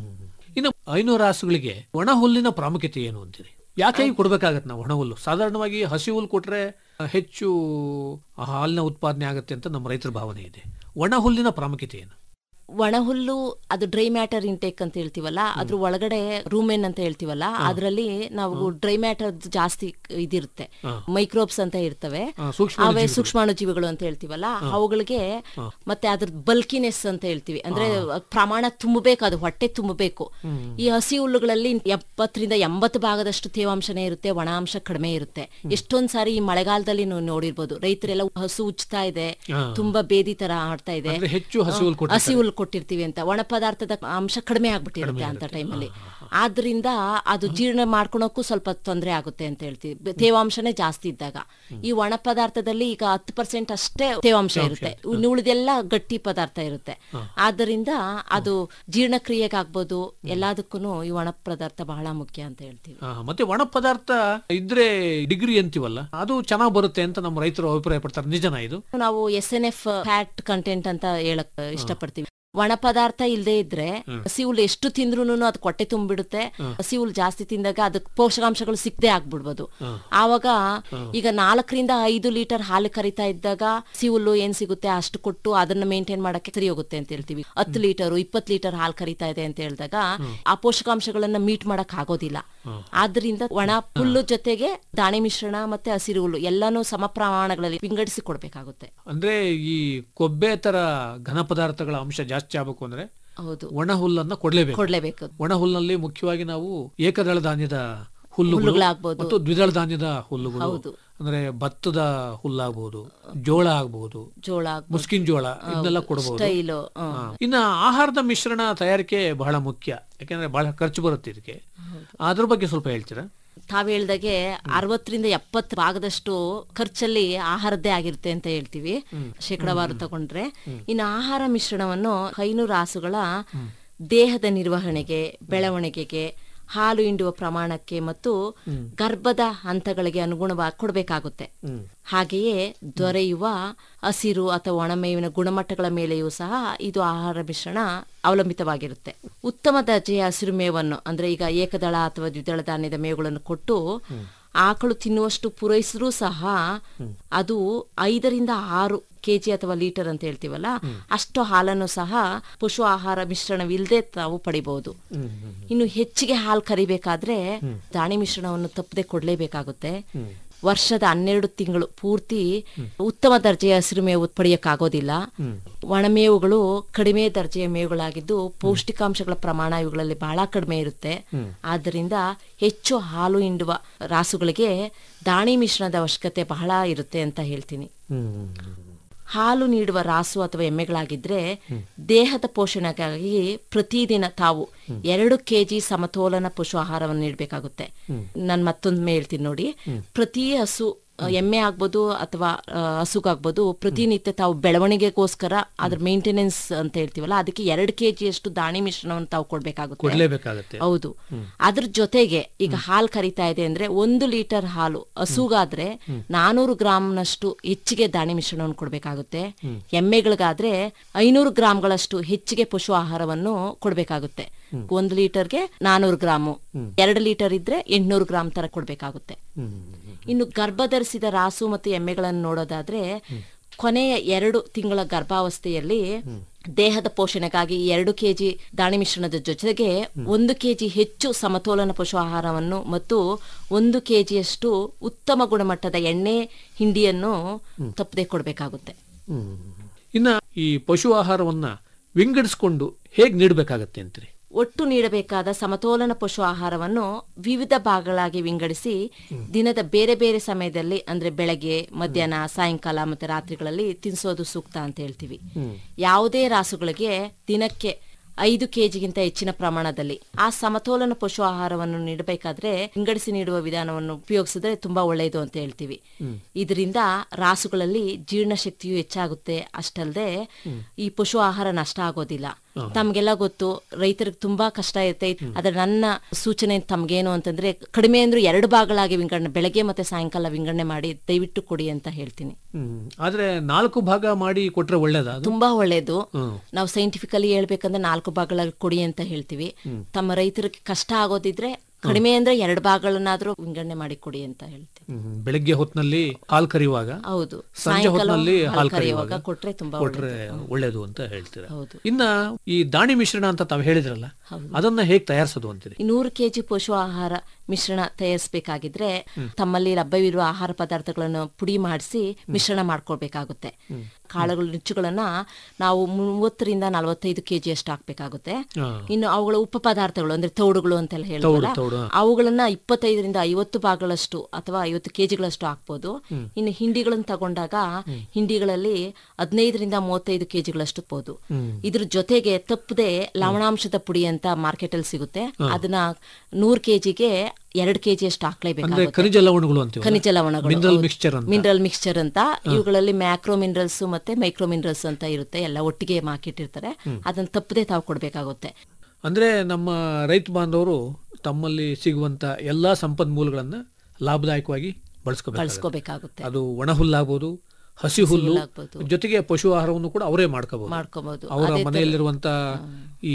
ಇನ್ನು ಐನೂರು ರಾಸುಗಳಿಗೆ ಒಣ ಹುಲ್ಲಿನ ಪ್ರಾಮುಖ್ಯತೆ ಏನು ಅಂತೀರಿ ಯಾಕೆ ಹೀಗೆ ಕೊಡ್ಬೇಕಾಗತ್ತೆ ನಾವು ಒಣ ಹುಲ್ಲು ಸಾಧಾರಣವಾಗಿ ಹಸಿ ಹುಲ್ಲು ಕೊಟ್ರೆ ಹೆಚ್ಚು ಹಾಲಿನ ಉತ್ಪಾದನೆ ಆಗುತ್ತೆ ಅಂತ ನಮ್ಮ ರೈತರ ಭಾವನೆ ಇದೆ ಒಣ ಹುಲ್ಲಿನ ಪ್ರಾಮುಖ್ಯತೆ ಏನು ಒಣ ಹುಲ್ಲು ಅದು ಡ್ರೈ ಮ್ಯಾಟರ್ ಇಂಟೇಕ್ ಅಂತ ಹೇಳ್ತೀವಲ್ಲ ಅದ್ರ ಒಳಗಡೆ ರೂಮೆನ್ ಅಂತ ಹೇಳ್ತೀವಲ್ಲ ಅದರಲ್ಲಿ ನಾವು ಡ್ರೈ ಮ್ಯಾಟರ್ ಜಾಸ್ತಿ ಇದಿರುತ್ತೆ ಮೈಕ್ರೋಬ್ಸ್ ಅಂತ ಇರ್ತವೆ ಆ, ಸೂಕ್ಷ್ಮಾಣು ಅವೇ ಜೀವಿಗಳು. ಸೂಕ್ಷ್ಮಾಣು ಜೀವಿಗಳು ಅಂತ ಹೇಳ್ತೀವಲ್ಲ ಅವುಗಳಿಗೆ ಮತ್ತೆ ಅದ್ರ ಬಲ್ಕಿನೆಸ್ ಅಂತ ಹೇಳ್ತೀವಿ ಅಂದ್ರೆ ಪ್ರಮಾಣ ತುಂಬಬೇಕು ಅದು ಹೊಟ್ಟೆ ತುಂಬಬೇಕು ಈ ಹಸಿ ಹುಲ್ಲುಗಳಲ್ಲಿ ಎಪ್ಪತ್ತರಿಂದ ಎಂಬತ್ತು ಭಾಗದಷ್ಟು ತೇವಾಂಶನೇ ಇರುತ್ತೆ ಒಣ ಅಂಶ ಕಡಿಮೆ ಇರುತ್ತೆ ಎಷ್ಟೊಂದ್ ಸಾರಿ ಈ ಮಳೆಗಾಲದಲ್ಲಿ ನೀವು ನೋಡಿರ್ಬೋದು ರೈತರೆಲ್ಲ ಹಸು ಉಚ್ತಾ ಇದೆ ಹಾ. ತುಂಬಾ ಬೇದಿ ತರ ಆಡ್ತಾ ಇದೆ ಅಂದ್ರೆ ಹೆಚ್ಚು ಹಸಿ ಹುಲ್ಲು ಹಸಿ ಹುಲ್ಲು ಕೊಟ್ಟಿರ್ತೀವಿ ಅಂತ ಒಣ ಪದಾರ್ಥದ ಅಂಶ ಕಡಿಮೆ ಆಗ್ಬಿಟ್ಟಿರುತ್ತೆ ಅಂತ ಟೈಮಲ್ಲಿ ಆದ್ರಿಂದ ಅದು ಜೀರ್ಣ ಮಾಡ್ಕೊಳಕ್ಕೂ ಸ್ವಲ್ಪ ತೊಂದರೆ ಆಗುತ್ತೆ ಅಂತ ಹೇಳ್ತೀವಿ ಬೆ- ತೇವಾಂಶನೇ ಜಾಸ್ತಿ ಇದ್ದಾಗ ಈ ಒಣ ಪದಾರ್ಥದಲ್ಲಿ ಈಗ ಹತ್ತು ಪರ್ಸೆಂಟ್ ಅಷ್ಟೇ ತೇವಾಂಶ ಇರುತ್ತೆ ಇನ್ನು ಉಳಿದೆಲ್ಲ ಗಟ್ಟಿ ಪದಾರ್ಥ ಇರುತ್ತೆ ಆದ್ದರಿಂದ ಅದು ಜೀರ್ಣಕ್ರಿಯೆಗೆ ಆಗ್ಬೋದು ಎಲ್ಲದಕ್ಕೂ ಈ ಒಣ ಪದಾರ್ಥ ಬಹಳ ಮುಖ್ಯ ಅಂತ ಹೇಳ್ತೀವಿ ಆ, ಮತ್ತೆ ಒಣ ಪದಾರ್ಥ ಇದ್ರೆ ಡಿಗ್ರಿ ಅಂತೀವಲ್ಲ ಅದು ಚೆನ್ನಾಗಿ ಬರುತ್ತೆ ಅಂತ ನಮ್ಮ ರೈತರು ಅಭಿಪ್ರಾಯ ಪಡ್ತಾರೆ ನಿಜನಾ ಇದು ನಾವು S N F fat content ಅಂತ ಹೇಳಕ್ ಇಷ್ಟಪಡ್ತೀವಿ ಒಣ ಪದಾರ್ಥ ಇಲ್ಲದೆ ಇದ್ರೆ ಹಸಿಹುಲ್ ಎಷ್ಟು ತಿಂದ್ರು ಅದು ಹೊಟ್ಟೆ ತುಂಬಿಡುತ್ತೆ ಹಸಿಹುಲ್ ಜಾಸ್ತಿ ತಿಂದಾಗ ಅದಕ್ಕೆ ಪೋಷಕಾಂಶಗಳು ಸಿಕ್ಕದೆ ಆಗ್ಬಿಡ್ಬೋದು ಆವಾಗ ಈಗ ನಾಲ್ಕರಿಂದ ಐದು ಲೀಟರ್ ಹಾಲು ಕರಿತಾ ಇದ್ದಾಗ ಹಸಿಹುಲ್ಲು ಏನ್ ಸಿಗುತ್ತೆ ಅಷ್ಟು ಕೊಟ್ಟು ಅದನ್ನ ಮೇಂಟೈನ್ ಮಾಡಕ್ಕೆ ಸರಿ ಹೋಗುತ್ತೆ ಅಂತ ಹೇಳ್ತೀವಿ ಹತ್ತು ಲೀಟರ್ ಇಪ್ಪತ್ತು ಲೀಟರ್ ಹಾಲು ಕರಿತಾ ಇದೆ ಅಂತ ಹೇಳಿದಾಗ ಆ ಪೋಷಕಾಂಶಗಳನ್ನ ಮೀಟ್ ಮಾಡಕ್ ಆಗೋದಿಲ್ಲ ಆದ್ರಿಂದ ಒಣ ಹುಲ್ಲು ಜೊತೆಗೆ ದಾಣೆ ಮಿಶ್ರಣ ಮತ್ತೆ ಹಸಿರು ಹುಲ್ಲು ಎಲ್ಲಾನು ಸಮ ಪ್ರಮಾಣಗಳಲ್ಲಿ ವಿಂಗಡಿಸಿ ಕೊಡ್ಬೇಕಾಗುತ್ತೆ ಅಂದ್ರೆ ಈ ಕೊಬ್ಬೆ ತರ ಘನ ಪದಾರ್ಥಗಳ ಅಂಶ ಜಾಸ್ತಿ ಆಗ್ಬೇಕು ಅಂದ್ರೆ ಹೌದು ಒಣ ಹುಲ್ಲನ್ನ ಕೊಡ್ಲೇಬೇಕು ಕೊಡ್ಲೇಬೇಕು ಒಣ ಹುಲ್ಲಿನಲ್ಲಿ ಮುಖ್ಯವಾಗಿ ನಾವು ಏಕದಳ ಧಾನ್ಯದ ಹುಲ್ಲುಗಳು ಹುಲ್ಲುಗಳಾಗ್ಬೋದು. ಮತ್ತು ದ್ವಿದಳ ಧಾನ್ಯದ ಹುಲ್ಲುಗಳು ಹೌದು. ಅಂದ್ರೆ ಭತ್ತದ ಹುಲ್ಲಾಗಬಹುದು ಜೋಳ ಆಗ್ಬಹುದು ಜೋಳ ಆಗ್ಬೋದು. ಮುಸ್ಕಿನ್ ಜೋಳ ಇದನ್ನೆಲ್ಲ ಕೊಡಬಹುದು ಸ್ಟೈಲು, ಹ್ಮ್. ಇನ್ನ ಆಹಾರದ ಮಿಶ್ರಣ ತಯಾರಿಕೆ ಬಹಳ ಮುಖ್ಯ ಯಾಕಂದ್ರೆ ಬಹಳ ಖರ್ಚು ಬರುತ್ತೆ ಇದಕ್ಕೆ ಅದ್ರ ಬಗ್ಗೆ ಸ್ವಲ್ಪ ಹೇಳ್ತೀರಾ ತಾವ್ ಹೇಳ್ದಾಗೆ ಅರವತ್ತರಿಂದ ಎಪ್ಪತ್ತು ಭಾಗದಷ್ಟು ಖರ್ಚಲ್ಲಿ ಆಹಾರದ್ದೇ ಆಗಿರುತ್ತೆ ಅಂತ ಹೇಳ್ತೀವಿ ಶೇಕಡವಾರು ತಗೊಂಡ್ರೆ ಇನ್ನು ಆಹಾರ ಮಿಶ್ರಣವನ್ನು ಐನೂರು ರಾಸುಗಳ ದೇಹದ ನಿರ್ವಹಣೆಗೆ ಬೆಳವಣಿಗೆಗೆ ಹಾಲು ಹಿಂಡುವ ಪ್ರಮಾಣಕ್ಕೆ ಮತ್ತು ಗರ್ಭದ ಹಂತಗಳಿಗೆ ಅನುಗುಣವಾಗಿ ಕೊಡಬೇಕಾಗುತ್ತೆ ಹಾಗೆಯೇ ದೊರೆಯುವ ಹಸಿರು ಅಥವಾ ಒಣಮೇವಿನ ಗುಣಮಟ್ಟಗಳ ಮೇಲೆಯೂ ಸಹ ಇದು ಆಹಾರ ಮಿಶ್ರಣ ಅವಲಂಬಿತವಾಗಿರುತ್ತೆ ಉತ್ತಮ ದರ್ಜೆಯ ಹಸಿರು ಮೇವನ್ನು ಅಂದ್ರೆ ಈಗ ಏಕದಳ ಅಥವಾ ದ್ವಿದಳ ಧಾನ್ಯದ ಮೇವುಗಳನ್ನು ಕೊಟ್ಟು ಆಕಳು ತಿನ್ನುವಷ್ಟು ಪೂರೈಸಿದ್ರೂ ಸಹ ಅದು ಐದರಿಂದ ಆರು ಕೆಜಿ ಅಥವಾ ಲೀಟರ್ ಅಂತ ಹೇಳ್ತೀವಲ್ಲ ಅಷ್ಟು ಹಾಲನ್ನು ಸಹ ಪಶು ಆಹಾರ ಮಿಶ್ರಣವಿಲ್ಲದೆ ತಾವು ಪಡಿಬಹುದು ಇನ್ನು ಹೆಚ್ಚಿಗೆ ಹಾಲು ಕರಿಬೇಕಾದ್ರೆ ದಾಣಿ ಮಿಶ್ರಣವನ್ನು ತಪ್ಪದೆ ಕೊಡ್ಲೇಬೇಕಾಗುತ್ತೆ ವರ್ಷದ ಹನ್ನೆರಡು ತಿಂಗಳು ಪೂರ್ತಿ ಉತ್ತಮ ದರ್ಜೆಯ ಹಸಿರು ಮೇವು ಪಡೆಯಕ್ಕಾಗೋದಿಲ್ಲ ಒಣಮೇವುಗಳು ಕಡಿಮೆ ದರ್ಜೆಯ ಮೇವುಗಳಾಗಿದ್ದು ಪೌಷ್ಟಿಕಾಂಶಗಳ ಪ್ರಮಾಣ ಇವುಗಳಲ್ಲಿ ಬಹಳ ಕಡಿಮೆ ಇರುತ್ತೆ ಆದ್ದರಿಂದ ಹೆಚ್ಚು ಹಾಲು ಹಿಂಡುವ ರಾಸುಗಳಿಗೆ ದಾಣಿ ಮಿಶ್ರಣದ ಅವಶ್ಯಕತೆ ಬಹಳ ಇರುತ್ತೆ ಅಂತ ಹೇಳ್ತೀನಿ ಹಾಲು ನೀಡುವ ರಾಸು ಅಥವಾ ಎಮ್ಮೆಗಳಾಗಿದ್ರೆ ದೇಹದ ಪೋಷಣೆಗಾಗಿ ಪ್ರತಿದಿನ ತಾವು ಎರಡು ಕೆಜಿ ಸಮತೋಲನ ಪಶು ಆಹಾರವನ್ನು ನೀಡಬೇಕಾಗುತ್ತೆ ನಾನು ಮತ್ತೊಂದು ಹೇಳ್ತೀನಿ ನೋಡಿ ಪ್ರತಿ ಹಸು ಆ, ಎಮ್ಮೆ ಆಗ್ಬೋದು ಅಥವಾ ಆ, ಹಸುಗಾಗ್ಬೋದು ಪ್ರತಿನಿತ್ಯ ತಾವು ಬೆಳವಣಿಗೆಗೋಸ್ಕರ ಅದ್ರ ಮೇಂಟೆನೆನ್ಸ್ ಅಂತ ಹೇಳ್ತೀವಲ್ಲ ಅದಕ್ಕೆ ಎರಡು ಕೆಜಿ ಅಷ್ಟು ದಾಣಿ ಮಿಶ್ರಣವನ್ನು ತಾವು ಕೊಡ್ಬೇಕಾಗುತ್ತೆ ಕೊಡ್ಲೇಬೇಕಾಗತ್ತೆ ಹೌದು ಅದ್ರ ಜೊತೆಗೆ ಈಗ ಹಾಲು ಕರಿತಾ ಇದೆ ಅಂದ್ರೆ ಒಂದು ಲೀಟರ್ ಹಾಲು ಹಸುಗಾದ್ರೆ ನಾನೂರು ಗ್ರಾಮ್ನಷ್ಟು ಹೆಚ್ಚಿಗೆ ದಾಣಿ ಮಿಶ್ರಣವನ್ನು ಕೊಡ್ಬೇಕಾಗುತ್ತೆ ಎಮ್ಮೆಗಳಿಗಾದ್ರೆ ಐನೂರು ಗ್ರಾಮ್ಗಳಷ್ಟು ಹೆಚ್ಚಿಗೆ ಪಶು ಆಹಾರವನ್ನು ಕೊಡ್ಬೇಕಾಗುತ್ತೆ ಒಂದು ಲೀಟರ್ಗೆ ನಾನೂರು ಗ್ರಾಮು ಎರಡು ಲೀಟರ್ ಇದ್ರೆ ಎಂಟ್ನೂರು ಗ್ರಾಮ್ ತರ ಕೊಡ್ಬೇಕಾಗುತ್ತೆ ಇನ್ನು ಗರ್ಭಧರಿಸಿದ ರಾಸು ಮತ್ತು ಎಮ್ಮೆಗಳನ್ನು ನೋಡೋದಾದ್ರೆ ಕೊನೆಯ ಎರಡು ತಿಂಗಳ ಗರ್ಭಾವಸ್ಥೆಯಲ್ಲಿ ದೇಹದ ಪೋಷಣೆಗಾಗಿ ಎರಡು ಕೆಜಿ ದಾಣಿ ಮಿಶ್ರಣದ ಜೊತೆಗೆ ಒಂದು ಕೆಜಿ ಹೆಚ್ಚು ಸಮತೋಲನ ಪಶು ಆಹಾರವನ್ನು ಮತ್ತು ಒಂದು ಕೆಜಿಯಷ್ಟು ಉತ್ತಮ ಗುಣಮಟ್ಟದ ಎಣ್ಣೆ ಹಿಂಡಿಯನ್ನು ತಪ್ಪದೆ ಕೊಡಬೇಕಾಗುತ್ತೆ ಇನ್ನ ಈ ಪಶು ಆಹಾರವನ್ನ ವಿಂಗಡಿಸ್ಕೊಂಡು ಹೇಗ್ ನೀಡಬೇಕಾಗತ್ತೆ ಅಂತೀರಿ ಒಟ್ಟು ನೀಡಬೇಕಾದ ಸಮತೋಲನ ಪಶು ಆಹಾರವನ್ನು ವಿವಿಧ ಭಾಗಗಳಾಗಿ ವಿಂಗಡಿಸಿ ದಿನದ ಬೇರೆ ಬೇರೆ ಸಮಯದಲ್ಲಿ ಅಂದ್ರೆ ಬೆಳಗ್ಗೆ ಮಧ್ಯಾಹ್ನ ಸಾಯಂಕಾಲ ಮತ್ತೆ ರಾತ್ರಿಗಳಲ್ಲಿ ತಿನ್ನಿಸೋದು ಸೂಕ್ತ ಅಂತ ಹೇಳ್ತೀವಿ ಯಾವುದೇ ರಾಸುಗಳಿಗೆ ದಿನಕ್ಕೆ ಐದು ಕೆಜಿಗಿಂತ ಹೆಚ್ಚಿನ ಪ್ರಮಾಣದಲ್ಲಿ ಆ ಸಮತೋಲನ ಪಶು ಆಹಾರವನ್ನು ನೀಡಬೇಕಾದ್ರೆ ವಿಂಗಡಿಸಿ ನೀಡುವ ವಿಧಾನವನ್ನು ಉಪಯೋಗಿಸಿದ್ರೆ ತುಂಬಾ ಒಳ್ಳೆಯದು ಅಂತ ಹೇಳ್ತೀವಿ ಇದರಿಂದ ರಾಸುಗಳಲ್ಲಿ ಜೀರ್ಣಶಕ್ತಿಯು ಹೆಚ್ಚಾಗುತ್ತೆ ಅಷ್ಟಲ್ಲದೆ ಈ ಪಶು ಆಹಾರ ನಷ್ಟ ಆಗೋದಿಲ್ಲ ತಮ್ಗೆಲ್ಲ ಗೊತ್ತು ರೈತರಿಗೆ ತುಂಬಾ ಕಷ್ಟ ಇರುತ್ತೆ ಆದ್ರೆ ನನ್ನ ಸೂಚನೆ ತಮ್ಗೇನು ಅಂತಂದ್ರೆ ಕಡಿಮೆ ಅಂದ್ರೆ ಎರಡು ಭಾಗಗಳಾಗಿ ವಿಂಗಡಣೆ ಬೆಳಗ್ಗೆ ಮತ್ತೆ ಸಾಯಂಕಾಲ ವಿಂಗಡಣೆ ಮಾಡಿ ದಯವಿಟ್ಟು ಕೊಡಿ ಅಂತ ಹೇಳ್ತೀನಿ ಹ್ಮ್ ಆದ್ರೆ ನಾಲ್ಕು ಭಾಗ ಮಾಡಿ ಕೊಟ್ರೆ ಒಳ್ಳೇದಾ ಅದು? ತುಂಬಾ ಒಳ್ಳೇದು ಹ್ಮ್. ನಾವು ಸೈಂಟಿಫಿಕಲಿ ಹೇಳ್ಬೇಕಂದ್ರೆ ನಾಲ್ಕು ಭಾಗಗಳಾಗಿ ಕೊಡಿ ಅಂತ ಹೇಳ್ತೀವಿ ತಮ್ಮ ರೈತರಿಗೆ ಕಷ್ಟ ಆಗೋದಿದ್ರೆ ಕಡಿಮೆ ಅಂದ್ರೆ ಎರಡು ಭಾಗಗಳನ್ನಾದ್ರೂ ವಿಂಗಡಣೆ ಮಾಡಿ ಕೊಡಿ ಅಂತ ಹೇಳ್ತೀವಿ ಹ್ಮ್. ಬೆಳಿಗ್ಗೆ ಹೊತ್ತಿನಲ್ಲಿ ಹಾಲು ಕರೆಯುವಾಗ ಹೌದು. ಸಂಜೆ ಸಾಯಂಕಾಲ ಹೊತ್ತಿನಲ್ಲಿ ಹಾಲು ಹಾಲು ಕರೆಯುವಾಗ ಕರೆಯುವಾಗ ಕೊಟ್ರೆ ತುಂಬಾ ಕೊಟ್ರೆ ಒಳ್ಳೇದು ಅಂತ ಹೇಳ್ತೀರಾ ಹೌದು. ಇನ್ನ ಈ ದಾಣಿ ಮಿಶ್ರಣ ಅಂತ ತಾವು ಹೇಳಿದ್ರಲ್ಲ ಅದನ್ನ ಹೇಗ್ ತಯಾರಿಸೋದು ಅಂತೀರಿ ಈ ನೂರು ಕೆಜಿ ಪಶು ಆಹಾರ ಮಿಶ್ರಣ ತಯಾರಿಸಬೇಕಾಗಿದ್ರೆ ತಮ್ಮಲ್ಲಿ ಲಭ್ಯವಿರುವ ಆಹಾರ ಪದಾರ್ಥಗಳನ್ನು ಪುಡಿ ಮಾಡಿಸಿ ಮಿಶ್ರಣ ಮಾಡ್ಕೊಳ್ಬೇಕಾಗುತ್ತೆ ಕಾಳುಗಳು ನುಚ್ಚುಗಳನ್ನ ನಾವು ಮೂವತ್ತರಿಂದ ನಲವತ್ತೈದು ಕೆಜಿ ಅಷ್ಟು ಹಾಕ್ಬೇಕಾಗುತ್ತೆ ಹಾ. ಇನ್ನು ಅವುಗಳ ಉಪ ಪದಾರ್ಥಗಳು ಅಂದ್ರೆ ತೌಡುಗಳು ಅಂತೆಲ್ಲ ಹೇಳ್ಬೋದಲ್ಲ ತೌಡು, ಹಾ. ಅವುಗಳನ್ನ ಇಪ್ಪತ್ತೈದರಿಂದ ಐವತ್ತು ಭಾಗಗಳಷ್ಟು ಅಥವಾ ಐವತ್ತು ಕೆಜಿಗಳಷ್ಟು ಹಾಕ್ಬೋದು ಹ್ಮ್. ಇನ್ನು ಹಿಂಡಿಗಳನ್ನು ತಗೊಂಡಾಗ ಹಿಂಡಿಗಳಲ್ಲಿ ಹದಿನೈದರಿಂದ ಮೂವತ್ತೈದು ಕೆಜಿಗಳಷ್ಟು ಬೋದು ಹ್ಮ್. ಇದ್ರ ಜೊತೆಗೆ ತಪ್ಪದೆ ಲವಣಾಂಶದ ಪುಡಿ ಅಂತ ಮಾರ್ಕೆಟ್ ಅಲ್ಲಿ ಸಿಗುತ್ತೆ ಹಾ. ಅದನ್ನ ನೂರ್ ಕೆಜಿಗೆ ಎರಡ್ ಕೆಜಿ ಅಷ್ಟು ಅಂದ್ರೆ ಹಾಕ್ಲೇಬೇಕಾಗುತ್ತೆ ಖನಿಜ ಲವಣಗಳು ಅಂತೀವಿ ಖನಿಜ ಲವಣಗಳು ಮಿನರಲ್ ಹೌದು. ಮಿಕ್ಸ್ಚರ್ ಅಂತ ಮಿನರಲ್ ಮಿಕ್ಸ್ಚರ್ ಅಂತ ಇವುಗಳಲ್ಲಿ ಮ್ಯಾಕ್ರೋ ಮಿನರಲ್ಸ್ ಮತ್ತೆ ಮೈಕ್ರೋ ಮಿನರಲ್ಸ್ ಅಂತ ಇರುತ್ತೆ ಎಲ್ಲ ಒಟ್ಟಿಗೆ ಹಾಕಿಟ್ಟಿರ್ತಾರೆ ಹ್ಮ್. ಅದನ್ನ ತಪ್ಪದೆ ತಾವು ಕೊಡ್ಬೇಕಾಗುತ್ತೆ ಅಂದ್ರೆ ನಮ್ಮ ರೈತ ಬಾಂಧವರು ತಮ್ಮಲ್ಲಿ ಸಿಗುವಂತ ಎಲ್ಲಾ ಸಂಪನ್ಮೂಲಗಳನ್ನ ಲಾಭದಾಯಕವಾಗಿ ಬಳಸ್ಕೋಬೇಕು ಬಳಸ್ಕೋಬೇಕಾಗುತ್ತೆ ಅದು ಒಣ ಹುಲ್ಲಾಗ್ಬೋದು ಹಸಿ ಹುಲ್ಲು ಹುಲ್ಲಾಗ್ಬೋದು. ಜೊತೆಗೆ ಪಶು ಆಹಾರವನ್ನು ಕೂಡ ಅವರೇ ಮಾಡ್ಕೋಬಹುದು ಮಾಡ್ಕೋಬಹುದು. ಅವರ ಅದೇ ತರ- ಮನೆಯಲ್ಲಿರುವಂತ ಈ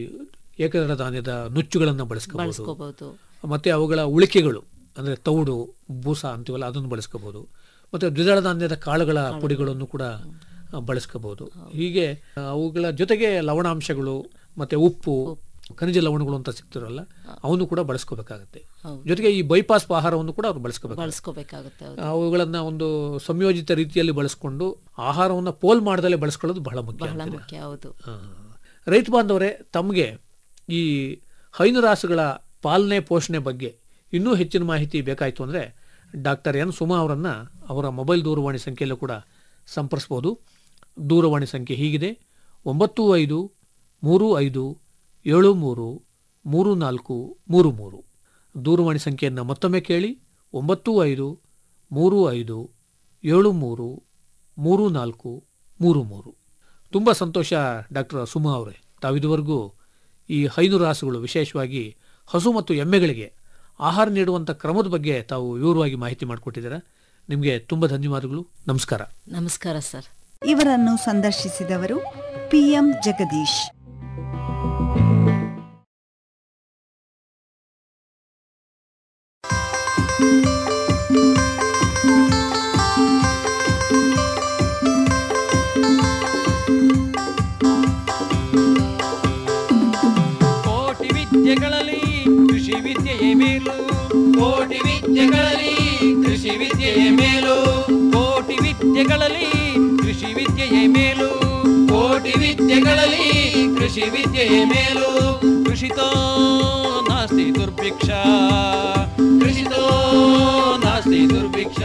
ಏಕದಳ ಧಾನ್ಯದ ನುಚ್ಚುಗಳನ್ನ ಬಳಸ್ಕೋಬಹುದು ಬಳಸ್ಕೋಬಹುದು ಮತ್ತೆ ಅವುಗಳ ಉಳಿಕೆಗಳು ಅಂದ್ರೆ ತೌಡು ಬೂಸ ಅಂತೀವಲ್ಲ ಅದನ್ನು ಬಳಸ್ಕೋಬಹುದು ಮತ್ತೆ ದ್ವಿದಳ ಧಾನ್ಯದ ಕಾಳುಗಳ ಪುಡಿಗಳನ್ನು ಕೂಡ ಆ, ಬಳಸ್ಕೋಬಹುದು ಹೀಗೆ ಆ, ಅವುಗಳ ಜೊತೆಗೆ ಲವಣಾಂಶಗಳು ಮತ್ತೆ ಉಪ್ಪು ಖನಿಜ ಲವಣಗಳು ಅಂತ ಸಿಗ್ತಿರಲ್ಲ ಅವನ್ನು ಕೂಡ ಬಳಸ್ಕೋಬೇಕಾಗತ್ತೆ ಹೌದು. ಜೊತೆಗೆ ಈ ಬೈಪಾಸ್ ಆಹಾರವನ್ನು ಕೂಡ ಅವ್ರು ಬಳಸ್ಕೋಬೇಕು ಬಳಸ್ಕೋಬೇಕಾಗುತ್ತೆ ಹೌದು. ಅವುಗಳನ್ನ ಒಂದು ಸಂಯೋಜಿತ ರೀತಿಯಲ್ಲಿ ಬಳಸ್ಕೊಂಡು ಆಹಾರವನ್ನ ಪೋಲ್ ಮಾಡದಲ್ಲೇ ಬಳಸ್ಕೊಳ್ಳೋದು ಬಹಳ ಮುಖ್ಯ ಬಹಳ ಅಂತೀರ. ಮುಖ್ಯ ಹೌದು ಆ, ರೈತ ಬಾಂಧವರೇ ತಮಗೆ ಈ ಹೈನುರಾಸುಗಳ ಪಾಲನೆ ಪೋಷಣೆ ಬಗ್ಗೆ ಇನ್ನೂ ಹೆಚ್ಚಿನ ಮಾಹಿತಿ ಬೇಕಾಯಿತು ಅಂದರೆ ಡಾಕ್ಟರ್ ಎನ್ ಸುಮಾ ಅವರನ್ನು ಅವರ ಮೊಬೈಲ್ ದೂರವಾಣಿ ಸಂಖ್ಯೆಯಲ್ಲೂ ಕೂಡ ಸಂಪರ್ಸ್ಬೋದು ದೂರವಾಣಿ ಸಂಖ್ಯೆ ಹೀಗಿದೆ ಒಂಬತ್ತು ಐದು ಮೂರು ಐದು ಏಳು ಮೂರು ಮೂರು ನಾಲ್ಕು ಮೂರು ಮೂರು ದೂರವಾಣಿ ಸಂಖ್ಯೆಯನ್ನು ಮತ್ತೊಮ್ಮೆ ಕೇಳಿ ಒಂಬತ್ತು ಐದು ಮೂರು ಐದು ಏಳು ಮೂರು ಮೂರು ನಾಲ್ಕು ಮೂರು ಮೂರು ತುಂಬ ಸಂತೋಷ ಡಾಕ್ಟರ್ ಸುಮಾ ಅವರೇ ತಾವಿದುವರೆಗೂ ಈ ಹೈನು ರಾಸುಗಳು ವಿಶೇಷವಾಗಿ ಹಸು ಮತ್ತು ಎಮ್ಮೆಗಳಿಗೆ ಆಹಾರ ನೀಡುವಂಥ ಕ್ರಮದ ಬಗ್ಗೆ ತಾವು ವಿವರವಾಗಿ ಮಾಹಿತಿ ಮಾಡಿಕೊಟ್ಟಿದ್ದೀರಾ ನಿಮಗೆ ತುಂಬ ಧನ್ಯವಾದಗಳು ನಮಸ್ಕಾರ ನಮಸ್ಕಾರ ಸರ್ ಇವರನ್ನು ಸಂದರ್ಶಿಸಿದವರು ಪಿಎಂ ಜಗದೀಶ್ ಕೋಟಿ ವಿದ್ಯೆಗಳಲ್ಲಿ ಕೃಷಿ ವಿದ್ಯೆಯೇ ಮೇಲು ಕೋಟಿ ವಿದ್ಯೆಗಳಲ್ಲಿ ಕೃಷಿ ವಿದ್ಯೆಯೇ ಮೇಲು ಕೋಟಿ ವಿದ್ಯೆಗಳಲ್ಲಿ ಕೃಷಿ ವಿದ್ಯೆಯೇ ಮೇಲು ಕೋಟಿ ವಿದ್ಯೆಗಳಲ್ಲಿ ಕೃಷಿ ವಿದ್ಯೆಯೇ ಮೇಲು ಕೃಷಿತೋ ನಾಸ್ತಿ ದುರ್ಭಿಕ್ಷ ಕೃಷಿತೋ ನಾಸ್ತಿ ದುರ್ಭಿಕ್ಷ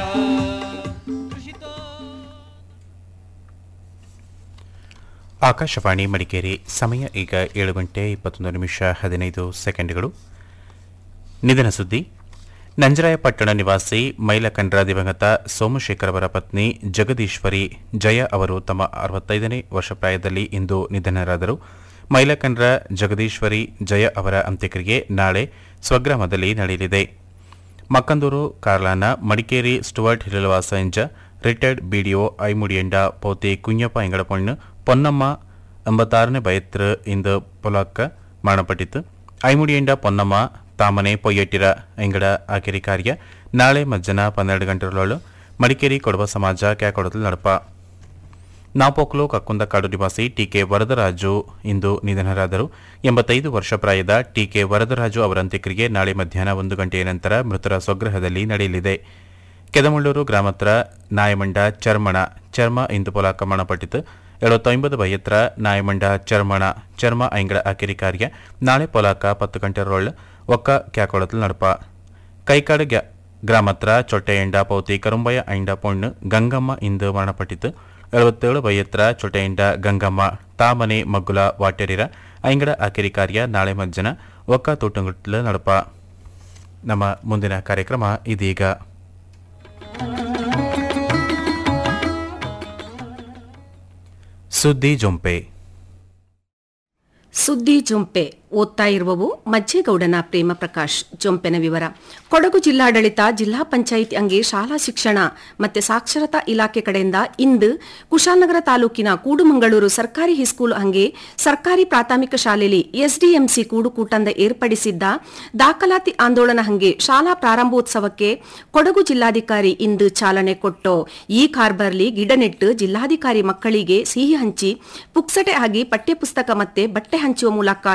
ಆಕಾಶವಾಣಿ ಮಡಿಕೇರಿ ಸಮಯ ಈಗ ಏಳು ಗಂಟೆ ಇಪ್ಪತ್ತೊಂದು ನಿಮಿಷ ಹದಿನೈದು ಸೆಕೆಂಡ್ಗಳು ನಿಧನ ಸುದ್ದಿ ನಂಜರಾಯಪಟ್ಟಣ ನಿವಾಸಿ ಮೈಲಕಂಡ್ರ ದಿವಂಗತ ಸೋಮಶೇಖರ್ ಅವರ ಪತ್ನಿ ಜಗದೀಶ್ವರಿ ಜಯ ಅವರು ತಮ್ಮ ಅರವತ್ತೈದನೇ ವರ್ಷ ಪ್ರಾಯದಲ್ಲಿ ಇಂದು ನಿಧನರಾದರು ಮೈಲಕಂಡ್ರ ಜಗದೀಶ್ವರಿ ಜಯ ಅವರ ಅಂತ್ಯಕ್ರಿಯೆ ನಾಳೆ ಸ್ವಗ್ರಾಮದಲ್ಲಿ ನಡೆಯಲಿದೆ ಮಕ್ಕಂದೂರು ಕಾರ್ಲಾನ ಮಡಿಕೇರಿ ಸ್ಟುವರ್ಟ್ ಹಿರಲವಾಸ ಎಂಜ ರಿಟೈರ್ಡ್ ಬಿಡಿಒ ಐಮುಡಿಯಂಡ ಪೌತಿ ಕುഞ്ഞಪ್ಪ ಎಂಗಡಪೊಣ್ಣು ಪೊನ್ನಮ್ಮ ಎಂಬತ್ತಾರನೇ ಬಯತ್ರ ಇಂದು ಪೊಲಾಕ್ಕ ಮರಣಪಟ್ಟಿತು ಐಮುಡಿಯಂಡ ಪೊನ್ನಮ್ಮ ತಾಮನೆ ಪೊಯ್ಯಟ್ಟಿರ ಎಂಗಡ ಆಕೆರಿ ಕಾರ್ಯ ನಾಳೆ ಮಧ್ಯಾಹ್ನ ಪನ್ನೆರಡು ಗಂಟೆಗಳೊಳು ಮಡಿಕೇರಿ ಕೊಡವ ಸಮಾಜ ಕ್ಯಾಕೊಡದಲ್ಲಿ ನಡಪ ನಾಪೋಕ್ಲು ಕಕ್ಕುಂದಕಾಡು ನಿವಾಸಿ ಟಿಕೆ ವರದರಾಜು ಇಂದು ನಿಧನರಾದರು ಎಂಬತ್ತೈದು ವರ್ಷ ಪ್ರಾಯದ ಟಿಕೆ ವರದರಾಜು ಅವರ ಅಂತ್ಯಕ್ರಿಯೆ ನಾಳೆ ಮಧ್ಯಾಹ್ನ ಒಂದು ಗಂಟೆಯ ನಂತರ ಮೃತರ ಸ್ವಗೃಹದಲ್ಲಿ ನಡೆಯಲಿದೆ ಕೆದಮಳ್ಳೂರು ಗ್ರಾಮತ್ರ ನಾಯಮಂಡ ಚರ್ಮಣ ಚರ್ಮ ಇಂದು ಪೊಲಾಕ ಮರಣಪಟ್ಟಿತು ಎಳುವತ್ತೊಂಬತ್ತು ಬೈಯತ್ರ ನಾಯಮಂಡ ಚರ್ಮಣ ಚರ್ಮ ಐಂಗಡ ಆಕಿರಿ ಕಾರ್ಯ ನಾಳೆ ಪೊಲಾಕ ಪತ್ತು ಗಂಟೆರೊಳ್ಳು ಒಕ್ಕ ಕ್ಯಾಕೊಳത്തിൽ ನಡಪ ಕೈಕಾಡು ಗ್ಯಾ ಗ್ರಾಮತ್ರ ಚೊಟ್ಟೆಯಂಡ ಪೌತಿ ಕರುಂಬಯ ಐಂಡ ಪೊಣ್ಣು ಗಂಗಮ್ಮ ಇಂದು ಮರಣಪಟ್ಟಿತು ಎಳುವತ್ತೇಳು ಬೈಯತ್ರ ಚೊಟ್ಟೆಯಂಡ ಗಂಗಮ್ಮ ತಾಮನೆ ಮಗ್ಗುಲ ವಾಟೆರಿರ ಐಂಗಡ ಆಕಿರಿ ಕಾರ್ಯ ನಾಳೆ ಮಜ್ಜನ ಒಕ್ಕ ತೂಟುಂಗುಟ್ಲ ನಡಪ ನಮ್ಮ ಮುಂದಿನ ಕಾರ್ಯಕ್ರಮ ಇದೀಗ ಸುದ್ದಿ ಜೊಂಪೆ ಸುದ್ದಿ ಜೊಂಪೆ ಓದ್ತಾ ಇರುವವು ಮಜ್ಜೇಗೌಡನ ಪ್ರೇಮ ಪ್ರಕಾಶ್ ಜೊಂಪೆನ ವಿವರ ಕೊಡಗು ಜಿಲ್ಲಾಡಳಿತ ಜಿಲ್ಲಾ ಪಂಚಾಯಿತಿ ಅಂಗೆ ಶಾಲಾ ಶಿಕ್ಷಣ ಮತ್ತೆ ಸಾಕ್ಷರತಾ ಇಲಾಖೆ ಕಡೆಯಿಂದ ಇಂದು ಕುಶಾಲನಗರ ತಾಲೂಕಿನ ಕೂಡುಮಂಗಳೂರು ಸರ್ಕಾರಿ ಹೈಸ್ಕೂಲ್ ಹಂಗೆ ಸರ್ಕಾರಿ ಪ್ರಾಥಮಿಕ ಶಾಲೆಯಲ್ಲಿ ಎಸ್ಡಿಎಂಸಿ ಕೂಡುಕೂಟಂದ ಏರ್ಪಡಿಸಿದ್ದ ದಾಖಲಾತಿ ಆಂದೋಲನ ಹಂಗೆ ಶಾಲಾ ಪ್ರಾರಂಭೋತ್ಸವಕ್ಕೆ ಕೊಡಗು ಜಿಲ್ಲಾಧಿಕಾರಿ ಇಂದು ಚಾಲನೆ ಕೊಟ್ಟು ಈ ಕಾರ್ಬರ್ಲಿ ಗಿಡ ನೆಟ್ಟು ಜಿಲ್ಲಾಧಿಕಾರಿ ಮಕ್ಕಳಿಗೆ ಸಿಹಿ ಹಂಚಿ ಪುಕ್ಸಟೆ ಆಗಿ ಪಠ್ಯಪುಸ್ತಕ ಮತ್ತೆ ಬಟ್ಟೆ ಹಂಚುವ ಮೂಲಕ ಚಾಲನೆ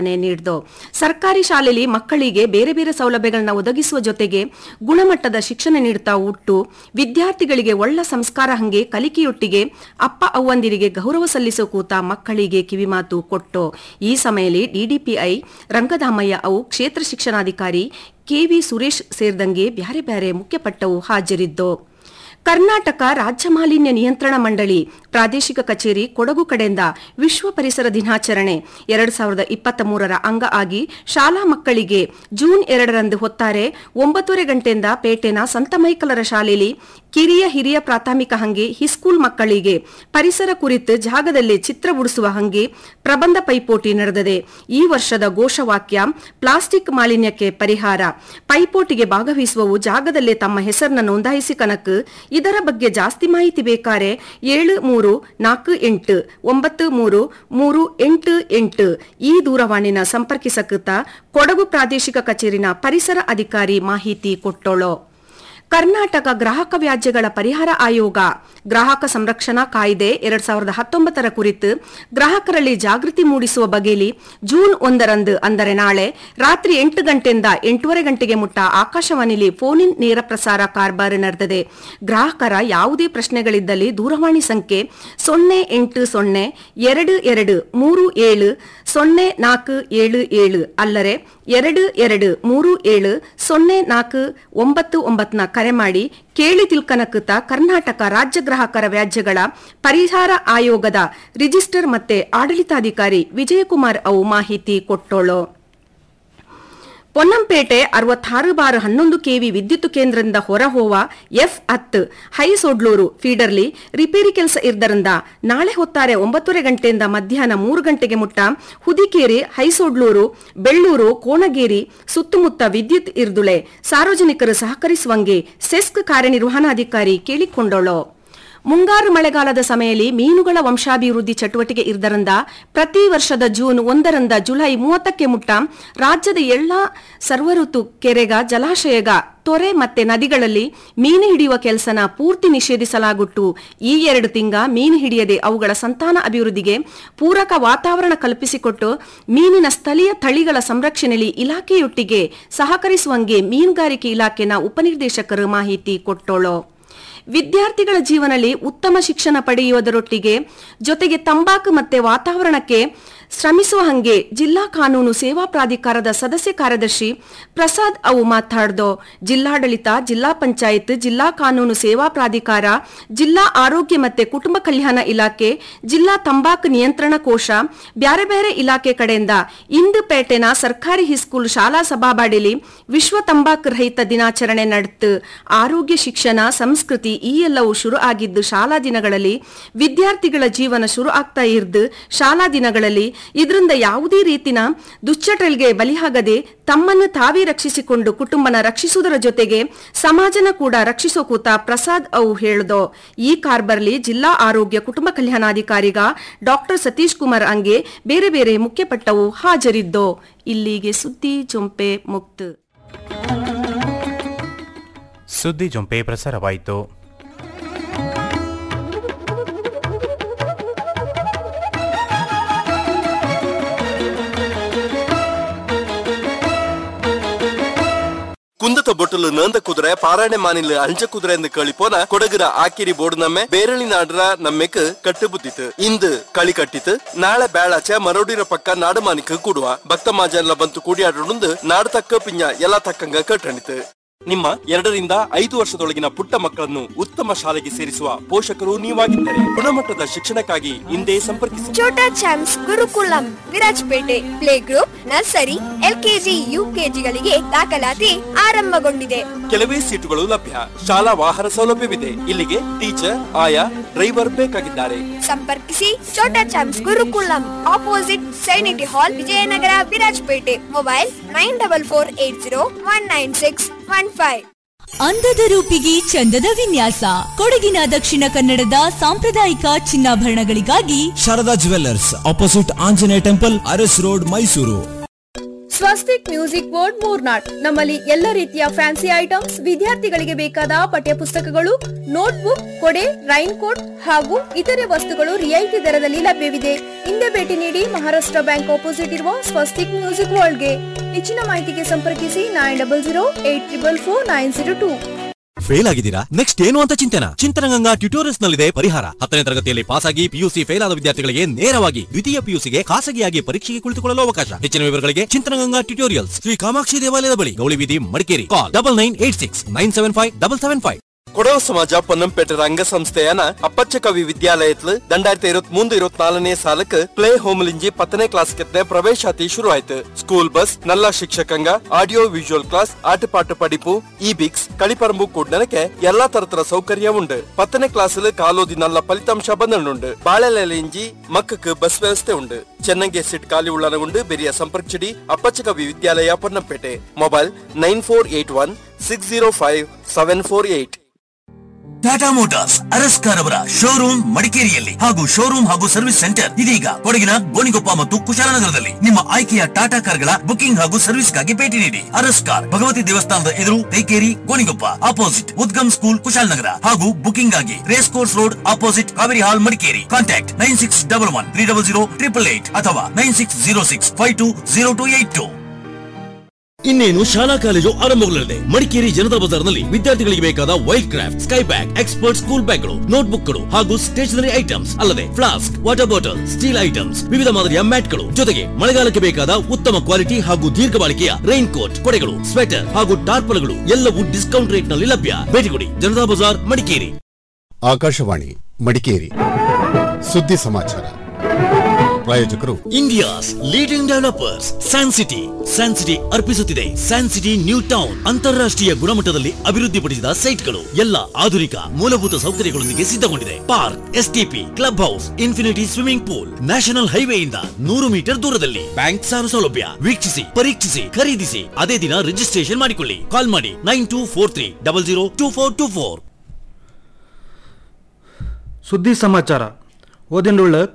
ಚಾಲನೆ ನೀಡಿದು ಸರ್ಕಾರಿ ಶಾಲೆಯಲ್ಲಿ ಮಕ್ಕಳಿಗೆ ಬೇರೆ ಬೇರೆ ಸೌಲಭ್ಯಗಳನ್ನ ಒದಗಿಸುವ ಜೊತೆಗೆ ಗುಣಮಟ್ಟದ ಶಿಕ್ಷಣ ನೀಡುತ್ತಾ ಉಟ್ಟು ವಿದ್ಯಾರ್ಥಿಗಳಿಗೆ ಒಳ್ಳ ಸಂಸ್ಕಾರ ಹಂಗೆ ಕಲಿಕೆಯೊಟ್ಟಿಗೆ ಅಪ್ಪ ಅವ್ವಂದಿರಿಗೆ ಗೌರವ ಸಲ್ಲಿಸೋ ಕೂತ ಮಕ್ಕಳಿಗೆ ಕಿವಿಮಾತು ಕೊಟ್ಟು ಈ ಸಮಯದಲ್ಲಿ ಡಿಡಿಪಿಐ ರಂಗಧಾಮಯ್ಯ ಅವು ಕ್ಷೇತ್ರ ಶಿಕ್ಷಣಾಧಿಕಾರಿ ಕೆವಿ ಸುರೇಶ್ ಸೇರಿದಂಗೆ ಬ್ಯಾರೆ ಬ್ಯಾರೆ ಮುಖ್ಯಪಟ್ಟವು ಹಾಜರಿದ್ದು ಕರ್ನಾಟಕ ರಾಜ್ಯ ಮಾಲಿನ್ಯ ನಿಯಂತ್ರಣ ಮಂಡಳಿ ಪ್ರಾದೇಶಿಕ ಕಚೇರಿ ಕೊಡಗು ಕಡೆಯಿಂದ ವಿಶ್ವ ಪರಿಸರ ದಿನಾಚರಣೆ ಎರಡ್ ಸಾವಿರದ ಇಪ್ಪತ್ತ ಮೂರರ ಅಂಗ ಆಗಿ ಶಾಲಾ ಮಕ್ಕಳಿಗೆ ಜೂನ್ ಎರಡರಂದು ಹೊತ್ತಾರೆ ಒಂಬತ್ತುವರೆ ಗಂಟೆಯಿಂದ ಪೇಟೆನ ಸಂತ ಮೈಕಲರ ಶಾಲೆಯಲ್ಲಿ ಕಿರಿಯ ಹಿರಿಯ ಪ್ರಾಥಮಿಕ ಹಂಗೆ ಹಿಸ್ಕೂಲ್ ಮಕ್ಕಳಿಗೆ ಪರಿಸರ ಕುರಿತು ಜಾಗದಲ್ಲಿ ಚಿತ್ರ ಬಿಡಿಸುವ ಹಂಗೆ ಪ್ರಬಂಧ ಪೈಪೋಟಿ ನಡೆದಿದೆ ಈ ವರ್ಷದ ಘೋಷವಾಕ್ಯ ಪ್ಲಾಸ್ಟಿಕ್ ಮಾಲಿನ್ಯಕ್ಕೆ ಪರಿಹಾರ ಪೈಪೋಟಿಗೆ ಭಾಗವಹಿಸುವವು ಜಾಗದಲ್ಲೇ ತಮ್ಮ ಹೆಸರನ್ನ ನೋಂದಾಯಿಸಿ ಕನಕ್ ಇದರ ಬಗ್ಗೆ ಜಾಸ್ತಿ ಮಾಹಿತಿ ಬೇಕಾರೆ ಏಳು ಮೂರು ನಾಲ್ಕು ಎಂಟು ಒಂಬತ್ತು ಮೂರು ಮೂರು ಎಂಟು ಎಂಟು ಈ ದೂರವಾಣಿನ ಸಂಪರ್ಕಿಸಕುತ್ತ ಕೊಡಗು ಪ್ರಾದೇಶಿಕ ಕಚೇರಿನ ಪರಿಸರ ಅಧಿಕಾರಿ ಮಾಹಿತಿ ಕೊಟ್ಟೋಳು ಕರ್ನಾಟಕ ಗ್ರಾಹಕ ವ್ಯಾಜ್ಯಗಳ ಪರಿಹಾರ ಆಯೋಗ ಗ್ರಾಹಕ ಸಂರಕ್ಷಣಾ ಕಾಯ್ದೆ ಎರಡ್ ಸಾವಿರದ ಹತ್ತೊಂಬತ್ತರ ಕುರಿತು ಗ್ರಾಹಕರಲ್ಲಿ ಜಾಗೃತಿ ಮೂಡಿಸುವ ಬಗೆಯಲ್ಲಿ ಜೂನ್ ಒಂದರಂದು ಅಂದರೆ ನಾಳೆ ರಾತ್ರಿ ಎಂಟು ಗಂಟೆಯಿಂದ ಎಂಟೂವರೆ ಗಂಟೆಗೆ ಮುಟ್ಟ ಆಕಾಶವಾಣಿಲಿ ಫೋನ್ ಇನ್ ನೇರ ಪ್ರಸಾರ ಕಾರ್ಬಾರ್ ನಡೆದಿದೆ ಗ್ರಾಹಕರ ಯಾವುದೇ ಪ್ರಶ್ನೆಗಳಿದ್ದಲ್ಲಿ ದೂರವಾಣಿ ಸಂಖ್ಯೆ ಸೊನ್ನೆ ಎಂಟು ಸೊನ್ನೆ ಎರಡು ಎರಡು ಮೂರು ಏಳು ಸೊನ್ನೆ ನಾಲ್ಕು ಏಳು ಏಳು ಅಲ್ಲರೆ ಎರಡು ಎರಡು ಮೂರು ಏಳು ಸೊನ್ನೆ ನಾಲ್ಕು ಒಂಬತ್ತು ಒಂಬತ್ತನ ಕರೆ ಮಾಡಿ ಕೇಳಿ ತಿಳ್ಕನಕುತ್ತ ಕರ್ನಾಟಕ ರಾಜ್ಯ ಗ್ರಾಹಕರ ವ್ಯಾಜ್ಯಗಳ ಪರಿಹಾರ ಆಯೋಗದ ರಿಜಿಸ್ಟರ್ ಮತ್ತೆ ಆಡಳಿತಾಧಿಕಾರಿ ವಿಜಯಕುಮಾರ್ ಅವು ಮಾಹಿತಿ ಕೊಟ್ಟೋಳು ಪೊನ್ನಂಪೇಟೆ ಅರವತ್ತಾರು ಬಾರ್ ಹನ್ನೊಂದು ಕೆವಿ ವಿದ್ಯುತ್ ಕೇಂದ್ರದಿಂದ ಹೊರಹೋವ ಎಫ್ ಹತ್ತು ಹೈಸೊಡ್ಲೂರು ಫೀಡರ್ಲಿ ರಿಪೇರಿ ಕೆಲಸ ಇರ್ದರಿಂದ ನಾಳೆ ಹೊತ್ತಾರೆ ಒಂಬತ್ತುವರೆ ಗಂಟೆಯಿಂದ ಮಧ್ಯಾಹ್ನ ಮೂರು ಗಂಟೆಗೆ ಮುಟ್ಟ ಹುದಿಕೇರಿ ಹೈಸೊಡ್ಲೂರು ಬೆಳ್ಳೂರು ಕೋಣಗೇರಿ ಸುತ್ತಮುತ್ತ ವಿದ್ಯುತ್ ಇರ್ದುಳೆ ಸಾರ್ವಜನಿಕರು ಸಹಕರಿಸುವಂಗೆ ಸೆಸ್ಕ್ ಕಾರ್ಯನಿರ್ವಹಣಾಧಿಕಾರಿ ಕೇಳಿಕೊಂಡೋಳು ಮುಂಗಾರು ಮಳೆಗಾಲದ ಸಮಯದಲ್ಲಿ ಮೀನುಗಳ ವಂಶಾಭಿವೃದ್ಧಿ ಚಟುವಟಿಕೆ ಇರ್ದರಿಂದ ಪ್ರತಿ ವರ್ಷದ ಜೂನ್ ಒಂದರಿಂದ ಜುಲೈ ಮೂವತ್ತಕ್ಕೆ ಮುಟ್ಟ ರಾಜ್ಯದ ಎಲ್ಲಾ ಸರ್ವಋತು ಕೆರೆಗ ಜಲಾಶಯಗ ತೊರೆ ಮತ್ತೆ ನದಿಗಳಲ್ಲಿ ಮೀನು ಹಿಡಿಯುವ ಕೆಲಸನ ಪೂರ್ತಿ ನಿಷೇಧಿಸಲಾಗುಟ್ಟು ಈ ಎರಡು ತಿಂಗ ಮೀನು ಹಿಡಿಯದೆ ಅವುಗಳ ಸಂತಾನ ಅಭಿವೃದ್ಧಿಗೆ ಪೂರಕ ವಾತಾವರಣ ಕಲ್ಪಿಸಿಕೊಟ್ಟು ಮೀನಿನ ಸ್ಥಳೀಯ ತಳಿಗಳ ಸಂರಕ್ಷಣೆಯಲ್ಲಿ ಇಲಾಖೆಯೊಟ್ಟಿಗೆ ಸಹಕರಿಸುವಂಗೆ ಮೀನುಗಾರಿಕೆ ಇಲಾಖೆನ ಉಪನಿರ್ದೇಶಕರು ಮಾಹಿತಿ ಕೊಟ್ಟೋಳು ವಿದ್ಯಾರ್ಥಿಗಳ ಜೀವನದಲ್ಲಿ ಉತ್ತಮ ಶಿಕ್ಷಣ ಪಡೆಯುವುದರೊಟ್ಟಿಗೆ ಜೊತೆಗೆ ತಂಬಾಕು ಮತ್ತೆ ವಾತಾವರಣಕ್ಕೆ ಶ್ರಮಿಸುವ ಹಂಗೆ ಜಿಲ್ಲಾ ಕಾನೂನು ಸೇವಾ ಪ್ರಾಧಿಕಾರದ ಸದಸ್ಯ ಕಾರ್ಯದರ್ಶಿ ಪ್ರಸಾದ್ ಅವು ಮಾತಾಡ್ದೋ ಜಿಲ್ಲಾಡಳಿತ ಜಿಲ್ಲಾ ಪಂಚಾಯತ್ ಜಿಲ್ಲಾ ಕಾನೂನು ಸೇವಾ ಪ್ರಾಧಿಕಾರ ಜಿಲ್ಲಾ ಆರೋಗ್ಯ ಮತ್ತೆ ಕುಟುಂಬ ಕಲ್ಯಾಣ ಇಲಾಖೆ ಜಿಲ್ಲಾ ತಂಬಾಕು ನಿಯಂತ್ರಣ ಕೋಶ ಬ್ಯಾರೆ ಬೇರೆ ಇಲಾಖೆ ಕಡೆಯಿಂದ ಇಂದು ಪೇಟೆನ ಸರ್ಕಾರಿ ಹಿಸ್ಕೂಲ್ ಶಾಲಾ ಸಭಾಬಾಡಿಲಿ ವಿಶ್ವ ತಂಬಾಕು ರಹಿತ ದಿನಾಚರಣೆ ನಡೆತು ಆರೋಗ್ಯ ಶಿಕ್ಷಣ ಸಂಸ್ಕೃತಿ ಈ ಎಲ್ಲವೂ ಶುರು ಆಗಿದ್ದು ಶಾಲಾ ದಿನಗಳಲ್ಲಿ ವಿದ್ಯಾರ್ಥಿಗಳ ಜೀವನ ಶುರು ಆಗ್ತಾ ಇರ್ದು ಶಾಲಾ ದಿನಗಳಲ್ಲಿ ಇದರಿಂದ ಯಾವುದೇ ರೀತಿನ ದುಶ್ಚಟಗಳಿಗೆ ಬಲಿಯಾಗದೆ ತಮ್ಮನ್ನು ತಾವೇ ರಕ್ಷಿಸಿಕೊಂಡು ಕುಟುಂಬನ ರಕ್ಷಿಸುವುದರ ಜೊತೆಗೆ ಸಮಾಜನ ಕೂಡ ರಕ್ಷಿಸೋ ಕೂತ ಪ್ರಸಾದ್ ಅವು ಹೇಳ್ದೋ ಈ ಕಾರ್ಬರ್ಲಿ ಜಿಲ್ಲಾ ಆರೋಗ್ಯ ಕುಟುಂಬ ಕಲ್ಯಾಣಾಧಿಕಾರಿಗ ಡಾಕ್ಟರ್ ಸತೀಶ್ ಕುಮಾರ್ ಅಂಗೆ ಬೇರೆ ಬೇರೆ ಮುಖ್ಯಪಟ್ಟವು ಹಾಜರಿದ್ದೋ ಇಲ್ಲಿಗೆ ಸುದ್ದಿ ಜೊಂಪೆ ಮುಕ್ತ ಸುದ್ದಿ ಜೊಂಪೆ ಪ್ರಸಾರವಾಯಿತು குந்தத்த பொட்டுல நேர்ந்த குதிரை பாராயண மாநில அஞ்ச குதிரை ಎಂದು ಕಳಿಪೋನ ಕೊಡಗಿರ ಆಕಿರಿ ಬೋರ್ಡ್ ನಮ್ಮೆ ಬೇರಳಿ ನಾಡ್ರ ನಮ್ಮೆಕ್ ಕಟ್ಟು ಬುದ್ದಿತ್ತು ಇಂದು ಕಳಿ ಕಟ್ಟಿತ್ತು ನಾಳೆ ಬೇಳಾಚೆ ಮರೋಡಿರ ಪಕ್ಕ ನಾಡು ಮಾನಿಕ ಕೂಡುವ ಭಕ್ತ ಮಾಜನ್ಲ ಬಂತು ಕೂಡಿಯಾಡೊಂದು ನಾಡು ತಕ್ಕ ಪಿಂಜ ಎಲ್ಲ ತಕ್ಕಂಗ ಕಟ್ಟಣಿತು ನಿಮ್ಮ ಎರಡರಿಂದ ಐದು ವರ್ಷದೊಳಗಿನ ಪುಟ್ಟ ಮಕ್ಕಳನ್ನು ಉತ್ತಮ ಶಾಲೆಗೆ ಸೇರಿಸುವ ಪೋಷಕರು ನೀವಾಗಿದ್ದರೆ ಗುಣಮಟ್ಟದ ಶಿಕ್ಷಣಕ್ಕಾಗಿ ಹಿಂದೆ ಸಂಪರ್ಕಿಸಿ Chota Champs Gurukulam Virajpet play group nursery LKG ಯುಕೆಜಿಗಳಿಗೆ ದಾಖಲಾತಿ ಆರಂಭಗೊಂಡಿದೆ ಕೆಲವೇ ಸೀಟುಗಳು ಲಭ್ಯ ಶಾಲಾ ವಾಹನ ಸೌಲಭ್ಯವಿದೆ ಇಲ್ಲಿಗೆ ಟೀಚರ್ ಆಯಾ ಡ್ರೈವರ್ ಬೇಕಾಗಿದ್ದಾರೆ ಸಂಪರ್ಕಿಸಿ ಛೋಟಾ ಚಾಮ್ಸ್ ಗುರುಕುಲಂ ಆಪೋಸಿಟ್ ಸೈನಿಟಿ hall Vijayanagar Virajpet mobile nine double four eight zero one nine six one five ಅಂದದ ರೂಪಿಗೆ ಚಂದದ ವಿನ್ಯಾಸ ಕೊಡಗಿನ ದಕ್ಷಿಣ ಕನ್ನಡದ ಸಾಂಪ್ರದಾಯಿಕ ಚಿನ್ನಾಭರಣಗಳಿಗಾಗಿ Sharada jewellers opposite Anjaneya temple Aras road Mysuru Swastik music board Murnad ನಮ್ಮಲ್ಲಿ ಎಲ್ಲ ರೀತಿಯ ಫ್ಯಾನ್ಸಿ ಐಟಮ್ಸ್ ವಿದ್ಯಾರ್ಥಿಗಳಿಗೆ ಬೇಕಾದ ಪಠ್ಯ ಪುಸ್ತಕಗಳು ನೋಟ್ಬುಕ್ ಕೊಡೆ ರೈನ್ ಕೋಟ್ ಹಾಗೂ ಇತರೆ ವಸ್ತುಗಳು ರಿಯಾಯಿತಿ ದರದಲ್ಲಿ ಲಭ್ಯವಿದೆ ಹಿಂದೆ ಭೇಟಿ ನೀಡಿ ಮಹಾರಾಷ್ಟ್ರ ಬ್ಯಾಂಕ್ ಆಪೋಸಿಟ್ ಇರುವ ಸ್ವಸ್ತಿಕ್ ಮ್ಯೂಸಿಕ್ ವರ್ಲ್ಡ್ಗೆ ಹೆಚ್ಚಿನ ಮಾಹಿತಿಗೆ ಸಂಪರ್ಕಿಸಿ nine double zero eight triple four nine zero two fail ಆಗಿದ್ದೀರಾ ನೆಕ್ಸ್ಟ್ ಏನು ಅಂತ ಚಿಂತನ ಚಿಂತನಗಂಗಾ ಟ್ಯೂಟೋರಿಯಲ್ಸ್ ನಲ್ಲಿದೆ ಪರಿಹಾರ ಹತ್ತನೇ ತರಗತಿಯಲ್ಲಿ ಪಾಸ್ ಆಗಿ ಪಿಯುಸಿ ಫೇಲ್ ಆದ ವಿದ್ಯಾರ್ಥಿಗಳಿಗೆ ನೇರವಾಗಿ ದ್ವಿತೀಯ ಪಿಯುಸಿಗೆ ಖಾಸಗಿಯಾಗಿ ಪರೀಕ್ಷೆಗೆ ಕುಳಿತುಕೊಳ್ಳಲು ಅವಕಾಶ ಹೆಚ್ಚಿನ ವಿವರಗಳಿಗೆ ಚಿಂತನಗಂಗಾ ಟ್ಯೂಟೋರಿಯಲ್ಸ್ ಶ್ರೀ ಕಾಮಾಕ್ಷಿ ದೇವಾಲಯದ ಬಳಿ ಗೌಳಿ ಬೀದಿ Madikeri call double nine eight six nine seven five double seven five Kodava Samaja Ponnampet ರಂಗಸಂಸ್ಥೆಯನ ಅಪ್ಪಚ್ಚ ಕವಿ ವಿದ್ಯಾಲಯತ್ಲು രണ്ടായിരത്തി ഇരുപത്തി മൂന്ന് ഇരുപത്തിനാലിനെ സാലക്ക് പ്ലേ ഹോമിലിഞ്ചി പത്തನೇ ಕ್ಲಾಸ್ ಕೆತ್ತನೆ ಪ್ರವೇಶಾತಿ ಶುರು ಆಯ್ತು ಸ್ಕೂಲ್ ಬಸ್ ನಲ್ಲ ಶಿಕ್ಷಕಂಗ ಆಡಿಯೋ ವಿಜುವಲ್ ಕ್ಲಾಸ್ ಆಟಪಾಟ ಪಡಿಪು ಇ ಬಿಕ್ಸ್ കളിപ്പറമ്പു കൂടിനക്ക് എല്ലാ തരത്തിലുള്ള സൗകര്യമുണ്ട് പത്തನೇ ക്ലാസ്സിൽ കാലോതി നല്ല ഫലിതാംശ ಬಂದನುಂಡು ಬಾಳೆಲೆಲೆಂಜಿ ಮಕ್ಕಕ್ಕೆ ಬಸ್ ವ್ಯವಸ್ಥೆ ಉಂಡು ಚೆನ್ನಂಗೆ ಸೀಟ್ ಖಾಲಿ ಉಳ್ಳನಗುಂಡು ಬೆರಿಯ ಸಂಪರ್ಕಿಸಿಡಿ Appachcha Kavi Vidyalaya Ponnampet mobile nine four eight one six zero five seven four eight Tata Motors Araskar ಅವರ ಶೋರೂಮ್ ಮಡಿಕೇರಿಯಲ್ಲಿ ಹಾಗೂ ಶೋರೂಮ್ ಹಾಗೂ ಸರ್ವಿಸ್ ಸೆಂಟರ್ ಇದೀಗ ಕೊಡಗಿನ ಗೋಣಿಗೊಪ್ಪ ಮತ್ತು ಕುಶಾಲನಗರದಲ್ಲಿ ನಿಮ್ಮ ಆಯ್ಕೆಯ ಟಾಟಾ ಕಾರ್ಗಳ ಬುಕಿಂಗ್ ಹಾಗೂ ಸರ್ವಿಸ್ಗಾಗಿ ಭೇಟಿ ನೀಡಿ ಅರಸ್ಕಾರ್ ಭಗವತಿ ದೇವಸ್ಥಾನದ ಎದುರು ತೈಕೇರಿ ಗೋಣಿಗೊಪ್ಪ ಅಪೋಸಿಟ್ ಉದ್ಗಮ್ ಸ್ಕೂಲ್ ಕುಶಾಲನಗರ ಹಾಗೂ ಬುಕಿಂಗ್ ಆಗಿ race course road opposite Kaveri hall Madikeri contact nine six double one three double zero triple eight ಅಥವಾ nine six zero six five two zero two eight two ಇನ್ನೇನು ಶಾಲಾ ಕಾಲೇಜು ಆರಂಭಗೊಳ್ಳಲಿದೆ ಮಡಿಕೇರಿ ಜನತಾ ಬಜಾರ್ನಲ್ಲಿ ವಿದ್ಯಾರ್ಥಿಗಳಿಗೆ ಬೇಕಾದ Wildcraft Skybag expert school ಬ್ಯಾಗ್ಗಳು ನೋಟ್ಬುಕ್ಗಳು ಹಾಗೂ ಸ್ಟೇಷನರಿ ಐಟಮ್ಸ್ ಅಲ್ಲದೆ flask water bottle steel items ವಿವಿಧ ಮಾದರಿಯ ಮ್ಯಾಟ್ಗಳು ಜೊತೆಗೆ ಮಳೆಗಾಲಕ್ಕೆ ಬೇಕಾದ ಉತ್ತಮ ಕ್ವಾಲಿಟಿ ಹಾಗೂ ದೀರ್ಘ ಬಾಳಿಕೆಯ ರೈನ್ ಕೋಟ್ ಕೊಡೆಗಳು ಸ್ವೆಟರ್ ಹಾಗೂ ಟಾರ್ಪಲ್ಗಳು ಎಲ್ಲವೂ ಡಿಸ್ಕೌಂಟ್ ರೇಟ್ ನಲ್ಲಿ ಲಭ್ಯ ಭೇಟಿ ಕೊಡಿ ಜನತಾ ಬಜಾರ್ ಮಡಿಕೇರಿ ಆಕಾಶವಾಣಿ ಮಡಿಕೇರಿ ಸುದ್ದಿ ಸಮಾಚಾರ ಪ್ರಾಯೋಜಕರು India's leading developers San City San City ಅರ್ಪಿಸುತ್ತಿದೆ ಸ್ಯಾನ್ ಸಿಟಿ ನ್ಯೂ ಟೌನ್ ಅಂತಾರಾಷ್ಟ್ರೀಯ ಗುಣಮಟ್ಟದಲ್ಲಿ ಅಭಿವೃದ್ಧಿಪಡಿಸಿದ ಸೈಟ್ಗಳು ಎಲ್ಲ ಆಧುನಿಕ ಮೂಲಭೂತ ಸೌಕರ್ಯಗಳೊಂದಿಗೆ ಸಿದ್ಧಗೊಂಡಿದೆ park STP club house infinity swimming pool national ಹೈವೇಯಿಂದ ನೂರು ಮೀಟರ್ ದೂರದಲ್ಲಿ ಬ್ಯಾಂಕ್ ಸಾಲ ಸೌಲಭ್ಯ ವೀಕ್ಷಿಸಿ ಪರೀಕ್ಷಿಸಿ ಖರೀದಿಸಿ ಅದೇ ದಿನ ರಿಜಿಸ್ಟ್ರೇಷನ್ ಮಾಡಿಕೊಳ್ಳಿ ಕಾಲ್ ಮಾಡಿ nine two four three double zero two four two four ಸುದ್ದಿ ಸಮಾಚಾರ ಓದಿನುಳ್ಳ